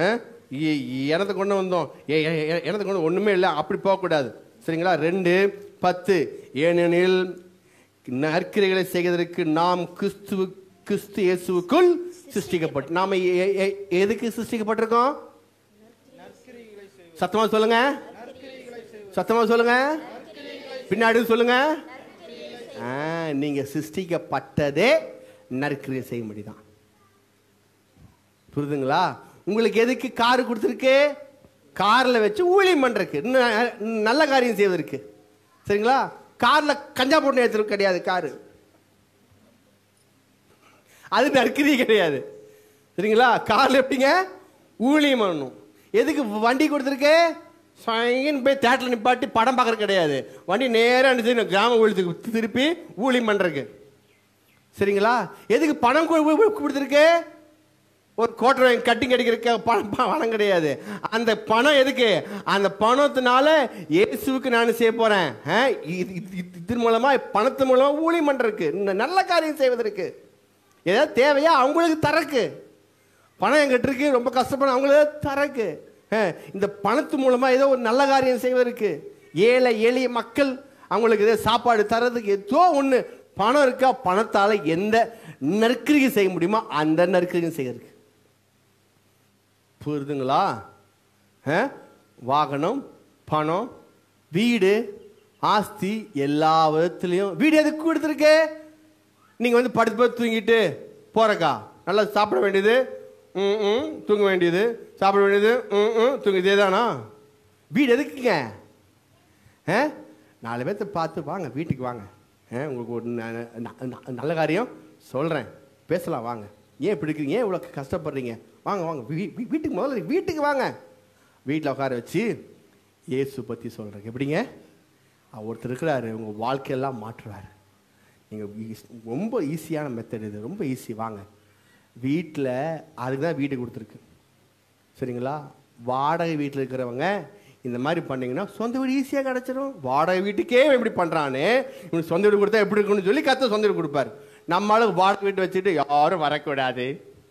இ- எனத்தை கொண்டு வந்தோம் ஏ- ஏ- ஏ- எனத்தை கொண்டு ஒன்றுமே இல்லை அப்படி போகக்கூடாது சரிங்களா ரெண்டு பத்து ஏனெனில் நற்கிரைகளை செய்வதற்கு நாம் கிறிஸ்துவ கிறிஸ்து இயேசுவுக்குள் சிருஷ்டிக்கப்பட்டு நாம எ- எ- எதுக்கு சிருஷ்டிக்கப்பட்டிருக்கோம் சத்தமா சொல்லுங்க சத்தமா சொல்லுங்க பின்னாடி சொல்லுங்க ஆ, நீங்க சிருஷ்டிக்கப்பட்டதே நற்கிரியை செய்யும்படி தான் புரியுதுங்களா உங்களுக்கு எதுக்கு கார் கொடுத்துருக்கு கார்ல வச்சு ஊழியம் பண்றதுக்கு ந- நல்ல காரியம் செய்வதற்கு சரிங்களா கார்ல கஞ்சா போட்டு ஏற்றுறது கிடையாது காரு அது நற்கிரி கிடையாது சரிங்களா கார்ல எப்படிங்க ஊழியம் பண்ணணும் எதுக்கு வண்டி கொடுத்துருக்கு சைன் போய் தேட்டரில் நிப்பாட்டி படம் பார்க்கறது கிடையாது வண்டி நேராக அனுப்பிச்சு கிராம ஊழியத்துக்கு திருப்பி ஊழியம் பண்ணுறதுக்கு சரிங்களா எதுக்கு பணம் கு- கு- கு- கொடுத்துருக்கு ஒரு கோட்டை கட்டிங் அடிக்கிறதுக்கு பணம் ப- பணம் கிடையாது அந்த பணம் எதுக்கு அந்த பணத்தினால இயேசுவுக்கு நான் செய்ய போறேன் ஆ, இது- இது- இது- இதன் மூலமா பணத்து மூலமா ஊழியம் பண்றதுக்கு ந- நல்ல காரியம் செய்வதற்கு ஏதாவது தேவையா அவங்களுக்கு தரக்கு பணம் எங்கிட்ட இருக்கு ரொம்ப கஷ்டப்படும் அவங்களுக்கு தரக்கு ஆ, இந்த பணத்து மூலமா ஏதோ ஒரு நல்ல காரியம் செய்வதற்கு ஏழை எளிய மக்கள் அவங்களுக்கு ஏதோ சாப்பாடு தரதுக்கு ஏதோ ஒன்று பணம் இருக்கா பணத்தால எந்த நற்கிரிகை செய்ய முடியுமோ அந்த நற்கிரிகை செய்யறதுக்கு புரியுதுங்களா ஆ? வாகனம் பணம் வீடு ஆஸ்தி எல்லா விதத்துலையும் வீடு எதுக்கு கொடுத்துருக்கு நீங்க வந்து படுத்து போய் தூங்கிட்டு போறக்கா நல்லா சாப்பிட வேண்டியது ம் ம் தூங்க வேண்டியது சாப்பிட வேண்டியது ம் ம் தூங்க இதே தானா வீடு எதுக்குங்க ஆ நாலு பேர்த்த பார்த்து வாங்க வீட்டுக்கு வாங்க ஆ உங்களுக்கு ஒரு ந- ந- ந- நல்ல காரியம் சொல்கிறேன் பேசலாம் வாங்க ஏன் இப்படி இருக்கீங்க ஏன் இவ்வளோ கஷ்டப்படுறீங்க வாங்க வாங்க வீ- வீ- வீட்டுக்கு முதல்ல வீட்டுக்கு வாங்க வீட்டில் உட்கார வச்சு இயேசு பற்றி சொல்கிறேன் எப்படிங்க அவர் ஒருத்தர் இருக்கிறாரு உங்கள் வாழ்க்கையெல்லாம் மாற்றுவார் நீங்கள் ரொம்ப ஈஸியான மெத்தட் இது ரொம்ப ஈஸி வாங்க வீட்டில் அதுக்கு தான் வீடு கொடுத்துருக்கு சரிங்களா வாடகை வீட்டில் இருக்கிறவங்க இந்த மாதிரி பண்ணீங்கன்னா சொந்த வீடு ஈஸியாக கிடச்சிரும் வாடகை வீட்டுக்கே இவன் இப்படி பண்ணுறானே இவனுக்கு சொந்த வீடு கொடுத்தா எப்படி இருக்குன்னு சொல்லி கத்த சொந்த வீடு கொடுப்பாரு நம்மளுக்கு வாடகை வீட்டு வச்சுட்டு யாரும் வரக்கூடாது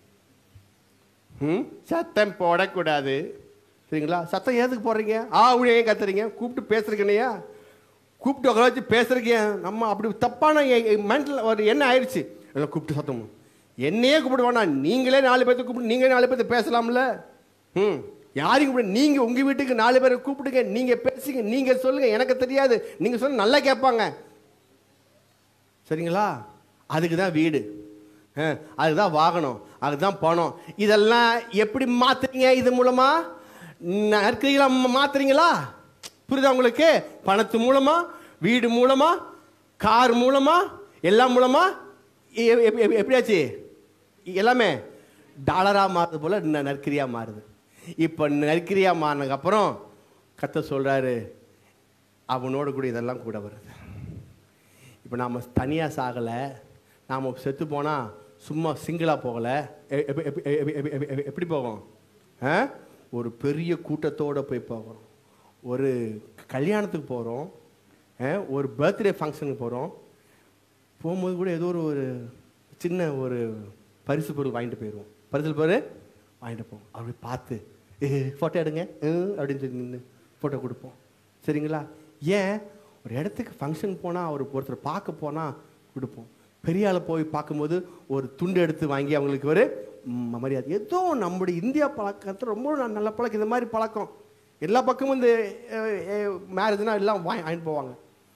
ம் சத்தம் போடக்கூடாது சரிங்களா சத்தம் எதுக்கு போடுறீங்க ஆ உடைய ஏன் கத்துறீங்க கூப்பிட்டு பேசுறீங்கன்னையா கூப்பிட்டு உட்கார வச்சு பேசுறீங்க நம்ம அப்படி தப்பான மென்டல் ஒரு என்ன ஆயிடுச்சு எல்லாம் கூப்பிட்டு சத்தம் என்னையே கூப்பிட வேணாம் நீங்களே நாலு பேர்த்த கூப்பிட்டு நீங்களே நாலு பேர்த்த பேசலாம்ல ம் யாரையும் கூப்பிட நீங்க உங்க வீட்டுக்கு நாலு பேரை கூப்பிடுங்க நீங்க பேசுங்க நீங்க சொல்லுங்க எனக்கு தெரியாது நீங்க சொல்ல நல்லா கேட்பாங்க சரிங்களா அதுக்கு தான் வீடு ஆ, அதுதான் வாகனம் அதுதான் பணம் இதெல்லாம் எப்படி மாத்துறீங்க இது மூலமா நற்கைகளை மாத்துறீங்களா புரியுதா உங்களுக்கு பணத்து மூலமா வீடு மூலமா கார் மூலமா எல்லாம் மூலமா எ- எ- எ- எப்படியாச்சு எல்லாமே டாலராக மாறுது போல ந- நற்கிரியா மாறுது இப்போ நற்கிரியா மாறினதுக்கு அப்புறம் கத்த சொல்றாரு அவனோட கூட இதெல்லாம் கூட வருது இப்போ நாம் தனியாக சாகலை நாம் செத்து போனால் சும்மா சிங்கிளாக போகலை எ- எப்- எப்- எப்- எப்- எப்- எப்- எப்படி போவோம் ஆ ஒரு பெரிய கூட்டத்தோடு போய் போகிறோம் ஒரு கல்யாணத்துக்கு போகிறோம் ஒரு பர்த்டே ஃபங்க்ஷனுக்கு போகிறோம் போகும்போது கூட ஏதோ ஒரு ஒரு சின்ன ஒரு பரிசு பொருள் வாங்கிட்டு போயிடுவோம் பரிசு பொருள் வாங்கிட்டு போவோம் அப்படி பார்த்து ஃபோட்டோ எடுங்க ம், அப்படின்னு சொல்லி நின்று ஃபோட்டோ கொடுப்போம் சரிங்களா ஏன் ஒரு இடத்துக்கு ஃபங்க்ஷன் போனால் ஒரு ஒருத்தர் பார்க்க போனால் கொடுப்போம் பெரிய ஆளை போய் பார்க்கும்போது ஒரு துண்டு எடுத்து வாங்கி அவங்களுக்கு ஒரு ம், மரியாதை ஏதோ நம்முடைய இந்தியா பழக்கத்தில் ரொம்ப ந- நல்ல பழக்கம் இந்த மாதிரி பழக்கம் எல்லா பக்கமும் இந்த மேரேஜ்னா எல்லாம் வாங்கி வாங்கிட்டு போவாங்க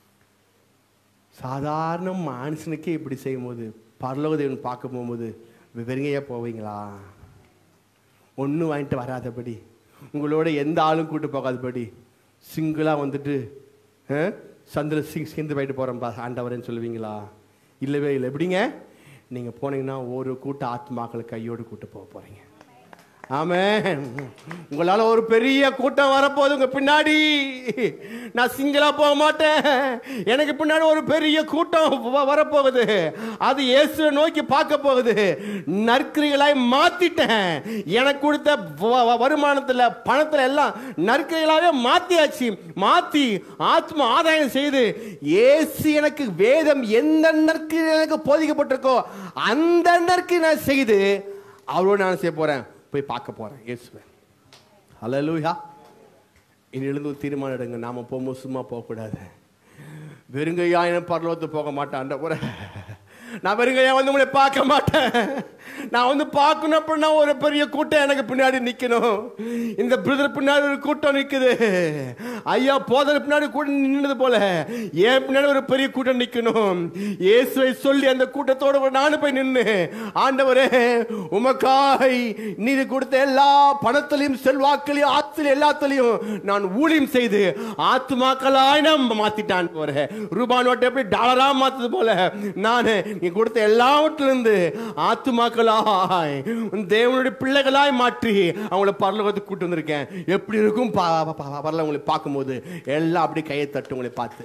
சாதாரண மனுஷனுக்கே இப்படி செய்யும்போது பரலோக தேவன் பார்க்க போகும்போது வெறுங்கையா போவீங்களா ஒன்றும் வாங்கிட்டு வராதபடி உங்களோட எந்த ஆளும் கூட்டு போகாதபடி சிங்கிளாக வந்துட்டு ஆ, சந்திர சிங் சேர்ந்து போயிட்டு போகிறோம்பா ஆண்டவரேன்னு சொல்லுவீங்களா இல்லவே இல்லை எப்படிங்க நீங்கள் போனீங்கன்னா ஒரு கூட்ட ஆத்மாக்களை கையோடு கூட்டு போக போகிறீங்க ஆமென் உங்களால ஒரு பெரிய கூட்டம் வரப்போகுது உங்க பின்னாடி நான் சிங்கிளா போக மாட்டேன் எனக்கு பின்னாடி ஒரு பெரிய கூட்டம் வ- வரப்போகுது அது இயேசுவை நோக்கி பார்க்க போகுது நற்கிரிகளாய் மாத்திட்டேன் எனக்கு கொடுத்த வ- வ- வருமானத்துல பணத்துல எல்லாம் நற்கிரிகளாவே மாத்தியாச்சு மாத்தி ஆத்ம ஆதாயம் செய்து இயேசு எனக்கு வேதம் எந்த நற்கிரி எனக்கு போதிக்கப்பட்டிருக்கோ அந்த நற்கிரி நான் செய்து அவரோடு நான் செய்ய போறேன் போய் பார்க்க போறேன் இயேசுவை ஹalleluya இனி எழுந்து ஒரு தீர்மானம் எடுங்க நாம போகும்போது சும்மா போகக்கூடாது வெறுங்கையா பரலோகத்து போக மாட்டான் ஒரு நான் வெறுங்கையா வந்து உங்களை பார்க்க மாட்டேன் நான் வந்து பார்க்கணும் அப்படின்னா ஒரு பெரிய கூட்டம் எனக்கு பின்னாடி நிக்கணும் இந்த பிரதர் பின்னாடி ஒரு கூட்டம் நிக்குது ஐயா போதர் பின்னாடி கூட நின்னது போல ஏன் பின்னாடி ஒரு பெரிய கூட்டம் நிக்கணும் இயேசுவை சொல்லி அந்த கூட்டத்தோட ஒரு நானும் போய் நின்னு ஆண்டவரே உமக்காய் நீதி கொடுத்த எல்லா பணத்திலையும் செல்வாக்களையும் ஆத்திலையும் எல்லாத்திலையும் நான் ஊழியம் செய்து ஆத்துமாக்களாய் நான் மாத்திட்டான் போற ரூபாய் நோட்டை எப்படி டாலரா மாத்தது போல நான் நீ கொடுத்த எல்லாவற்றிலிருந்து ஆத்துமாக்களாய் உன் தேவனுடைய பிள்ளைகளாய் மாற்றி அவங்கள பரலோகத்துக்கு கூட்டு வந்திருக்கேன் எப்படி இருக்கும் பா- பா- பா- பரலோகம் உங்களை பார்க்கும்போது எல்லாம் அப்படி கையை தட்டு உங்களை பார்த்து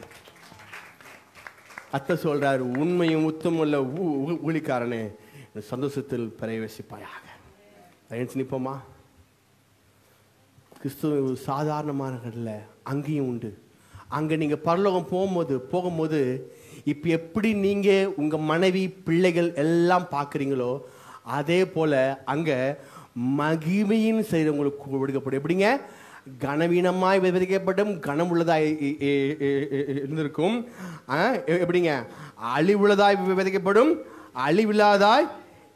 அத்தை சொல்றாரு உண்மையும் உத்தமுள்ள ஊ- ஊ- ஊழிக்காரனே சந்தோஷத்தில் பிரவேசிப்பாயாக எழுந்து நிப்போமா கிறிஸ்துவ சாதாரணமானல அங்கேயும் உண்டு அங்க நீங்க பரலோகம் போகும்போது போகும்போது இப்ப எப்படி நீங்க உங்க மனைவி பிள்ளைகள் எல்லாம் பார்க்குறீங்களோ அதே போல அங்க மகிமையின் செய்து உங்களுக்கு கொடுக்கப்படும் எப்படிங்க கனவீனமாய் விவரிக்கப்படும் கனமுள்ளதாய் இ- இ- இ- இ- இருந்திருக்கும் ஆ, எ- எப்படிங்க அழிவுள்ளதாய் விவரிக்கப்படும் அழிவில்லாதாய்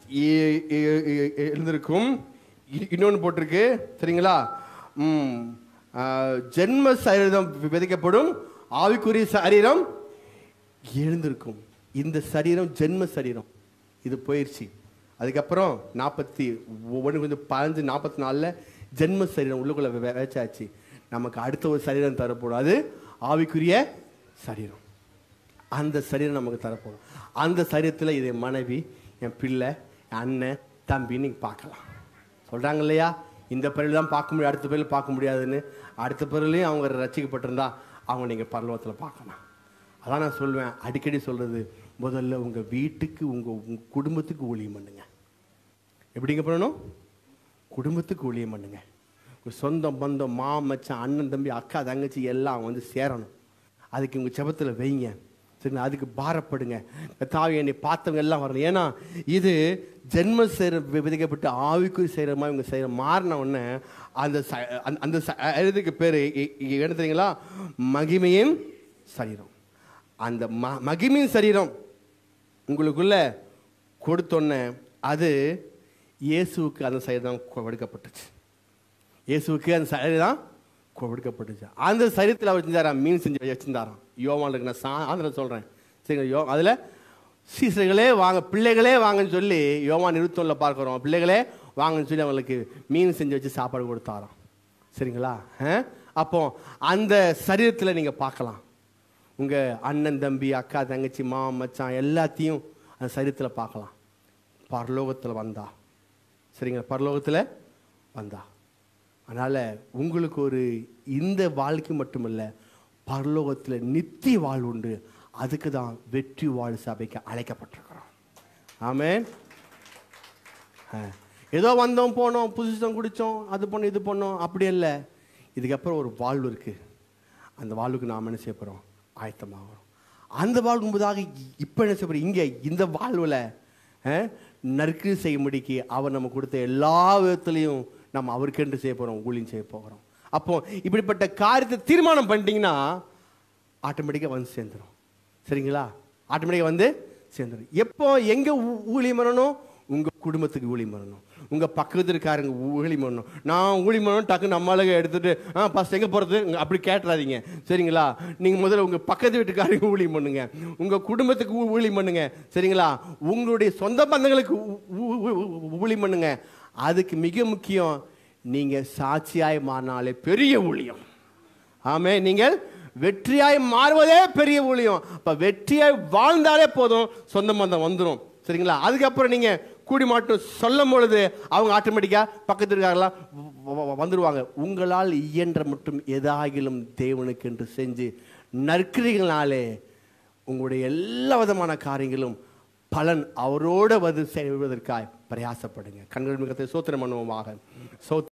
இ- இ- இ- இருந்திருக்கும் இ- இன்னொன்னு போட்டிருக்கு சரிங்களா ம், ஆ, ஜென்ம சரீரம் விதைக்கப்படும் ஆவிக்குரிய சரீரம் எழுந்திருக்கும் இந்த சரீரம் ஜென்ம சரீரம் இது போயிடுச்சு அதுக்கப்புறம் நாற்பத்தி ஒன்று கொஞ்சம் பதினஞ்சு நாற்பத்தி நாலில் ஜென்ம சரீரம் உள்ளுக்குள்ள வே- வேச்சாச்சு நமக்கு அடுத்த ஒரு சரீரம் தரப்படும் அது ஆவிக்குரிய சரீரம் அந்த சரீரம் நமக்கு தரப்போகும் அந்த சரீரத்தில் இது என் மனைவி என் பிள்ளை என் அண்ணன் தம்பி நீங்கள் பார்க்கலாம் சொல்கிறாங்க இல்லையா இந்த பிறகு தான் பார்க்க முடியும் அடுத்த பிறகு பார்க்க முடியாதுன்னு அடுத்த பிறகுலையும் அவங்க ரசிக்கப்பட்டிருந்தா அவங்க நீங்கள் பரலோகத்தில் பார்க்கலாம் அதான் நான் சொல்லுவேன் அடிக்கடி சொல்கிறது முதல்ல உங்கள் வீட்டுக்கு உங்கள் உங்க குடும்பத்துக்கு ஊழியம் பண்ணுங்க எப்படிங்க பண்ணணும் குடும்பத்துக்கு ஊழியம் பண்ணுங்க உங்க சொந்தம் பந்தம் மா மச்சான் அண்ணன் தம்பி அக்கா தங்கச்சி எல்லாம் வந்து சேரணும் அதுக்கு உங்கள் செபத்தில் வைங்க சரி அதுக்கு பாரப்படுங்க தாவி என்னை பார்த்தவங்க எல்லாம் வரணும் ஏன்னா இது ஜென்ம சேர விதைக்கப்பட்டு ஆவிக்குறி செய்கிற மாதிரி இவங்க செய்கிற மாறின உடனே அந்த ச- அந்த- அந்த இதுக்கு பேர் என்ன தெரியுங்களா மகிமையின் சரீரம் அந்த ம மகிமையின் சரீரம் உங்களுக்குள்ள கொடுத்தோன்னே அது இயேசுவுக்கு அந்த சரீரம் கொடுக்கப்பட்டுச்சு இயேசுவுக்கு அந்த சரீரம் கொடுக்கப்பட்டுச்சு அந்த சரீரத்தில் அவர் செஞ்சாராம் மீன் செஞ்சு வச்சிருந்தாராம் யோவானுக்கு நான் சாயந்தரம் சொல்கிறேன் சரிங்க யோ அதில் சீசர்களே வாங்க பிள்ளைகளே வாங்கன்னு சொல்லி யோவான் இருபத்தொன்னில் பார்க்குறோம் பிள்ளைகளே வாங்கன்னு சொல்லி அவங்களுக்கு மீன் செஞ்சு வச்சு சாப்பாடு கொடுத்தாராம் சரிங்களா ஆ? அப்போ அந்த சரீரத்தில் நீங்கள் பார்க்கலாம் உங்கள் அண்ணன் தம்பி அக்கா தங்கச்சி மாமா மச்சான் எல்லாத்தையும் அந்த சரீரத்தில் பார்க்கலாம் பரலோகத்தில் வந்தா சரிங்களா பரலோகத்தில் வந்தா அதனால் உங்களுக்கு ஒரு இந்த வாழ்க்கை மட்டுமல்ல பரலோகத்தில் நித்திய வாழ் உண்டு அதுக்கு தான் வெற்றி வாழ் சபைக்கு அழைக்கப்பட்டிருக்கிறோம் ஆமென் ஆ. ஏதோ வந்தோம் போனோம் புதுசம் குடித்தோம் அது பண்ணோம் இது பண்ணோம் அப்படி இல்லை இதுக்கப்புறம் ஒரு வாழ்வு இருக்குது அந்த வாழ்வுக்கு நாம் என்ன செய்ய போகிறோம் ஆயத்தமாகிறோம் அந்த வாழ்வும்போதாக இப்போ என்ன செய்ய போகிறோம் இங்கே இந்த வாழ்வில் நற்கிரி செய்யும்படிக்கு அவர் நம்ம கொடுத்த எல்லா விதத்துலையும் நம்ம அவருக்கென்று செய்ய போகிறோம் ஊழியம் செய்ய போகிறோம் அப்போ இப்படிப்பட்ட காரியத்தை தீர்மானம் பண்ணிட்டீங்கன்னா ஆட்டோமேட்டிக்காக வந்து சேர்ந்துடும் சரிங்களா ஆட்டோமேட்டிக்காக வந்து சேர்ந்துடும் எப்போ எங்கே ஊழியம் பண்ணணும் உங்கள் குடும்பத்துக்கு ஊழியம் பண்ணணும் உங்கள் பக்கத்து இருக்காருங்க ஊழியம் பண்ணணும் நான் ஊழியம் பண்ணணும் டக்குன்னு நம்மளுக்கு எடுத்துட்டு ஆ ஃபஸ்ட் எங்கே போகிறது அப்படி கேட்டுறாதீங்க சரிங்களா நீங்கள் முதல்ல உங்கள் பக்கத்து வீட்டுக்காரங்க ஊழியம் பண்ணுங்க உங்கள் குடும்பத்துக்கு ஊ- ஊழியம் பண்ணுங்க சரிங்களா உங்களுடைய சொந்த பந்தங்களுக்கு ஊ- ஊ- ஊ- ஊழியம் பண்ணுங்க அதுக்கு மிக முக்கியம் நீங்கள் சாட்சியாய் மாறினாலே பெரிய ஊழியம் ஆமே நீங்கள் வெற்றியாய் மாறுவதே பெரிய ஊழியம் அப்ப வெற்றியாய் வாழ்ந்தாலே போதும் சொந்த பந்தம் வந்துடும் சரிங்களா அதுக்கப்புறம் நீங்க கூடி மாட்டும் சொல்லும் பொழுது அவங்க ஆட்டோமேட்டிக்கா பக்கத்து இருக்காரெல்லாம் வந்துடுவாங்க உங்களால் இயன்ற மட்டும் எதாகிலும் தேவனுக்கு என்று செஞ்சு நற்கிரிகளாலே உங்களுடைய எல்லா விதமான காரியங்களும் பலன் அவரோட வந்து செய்வதற்காய் பிரயாசப்படுங்க கண்கள் மிகத்தை சோத்திரம் பண்ணுவோமாக சோத்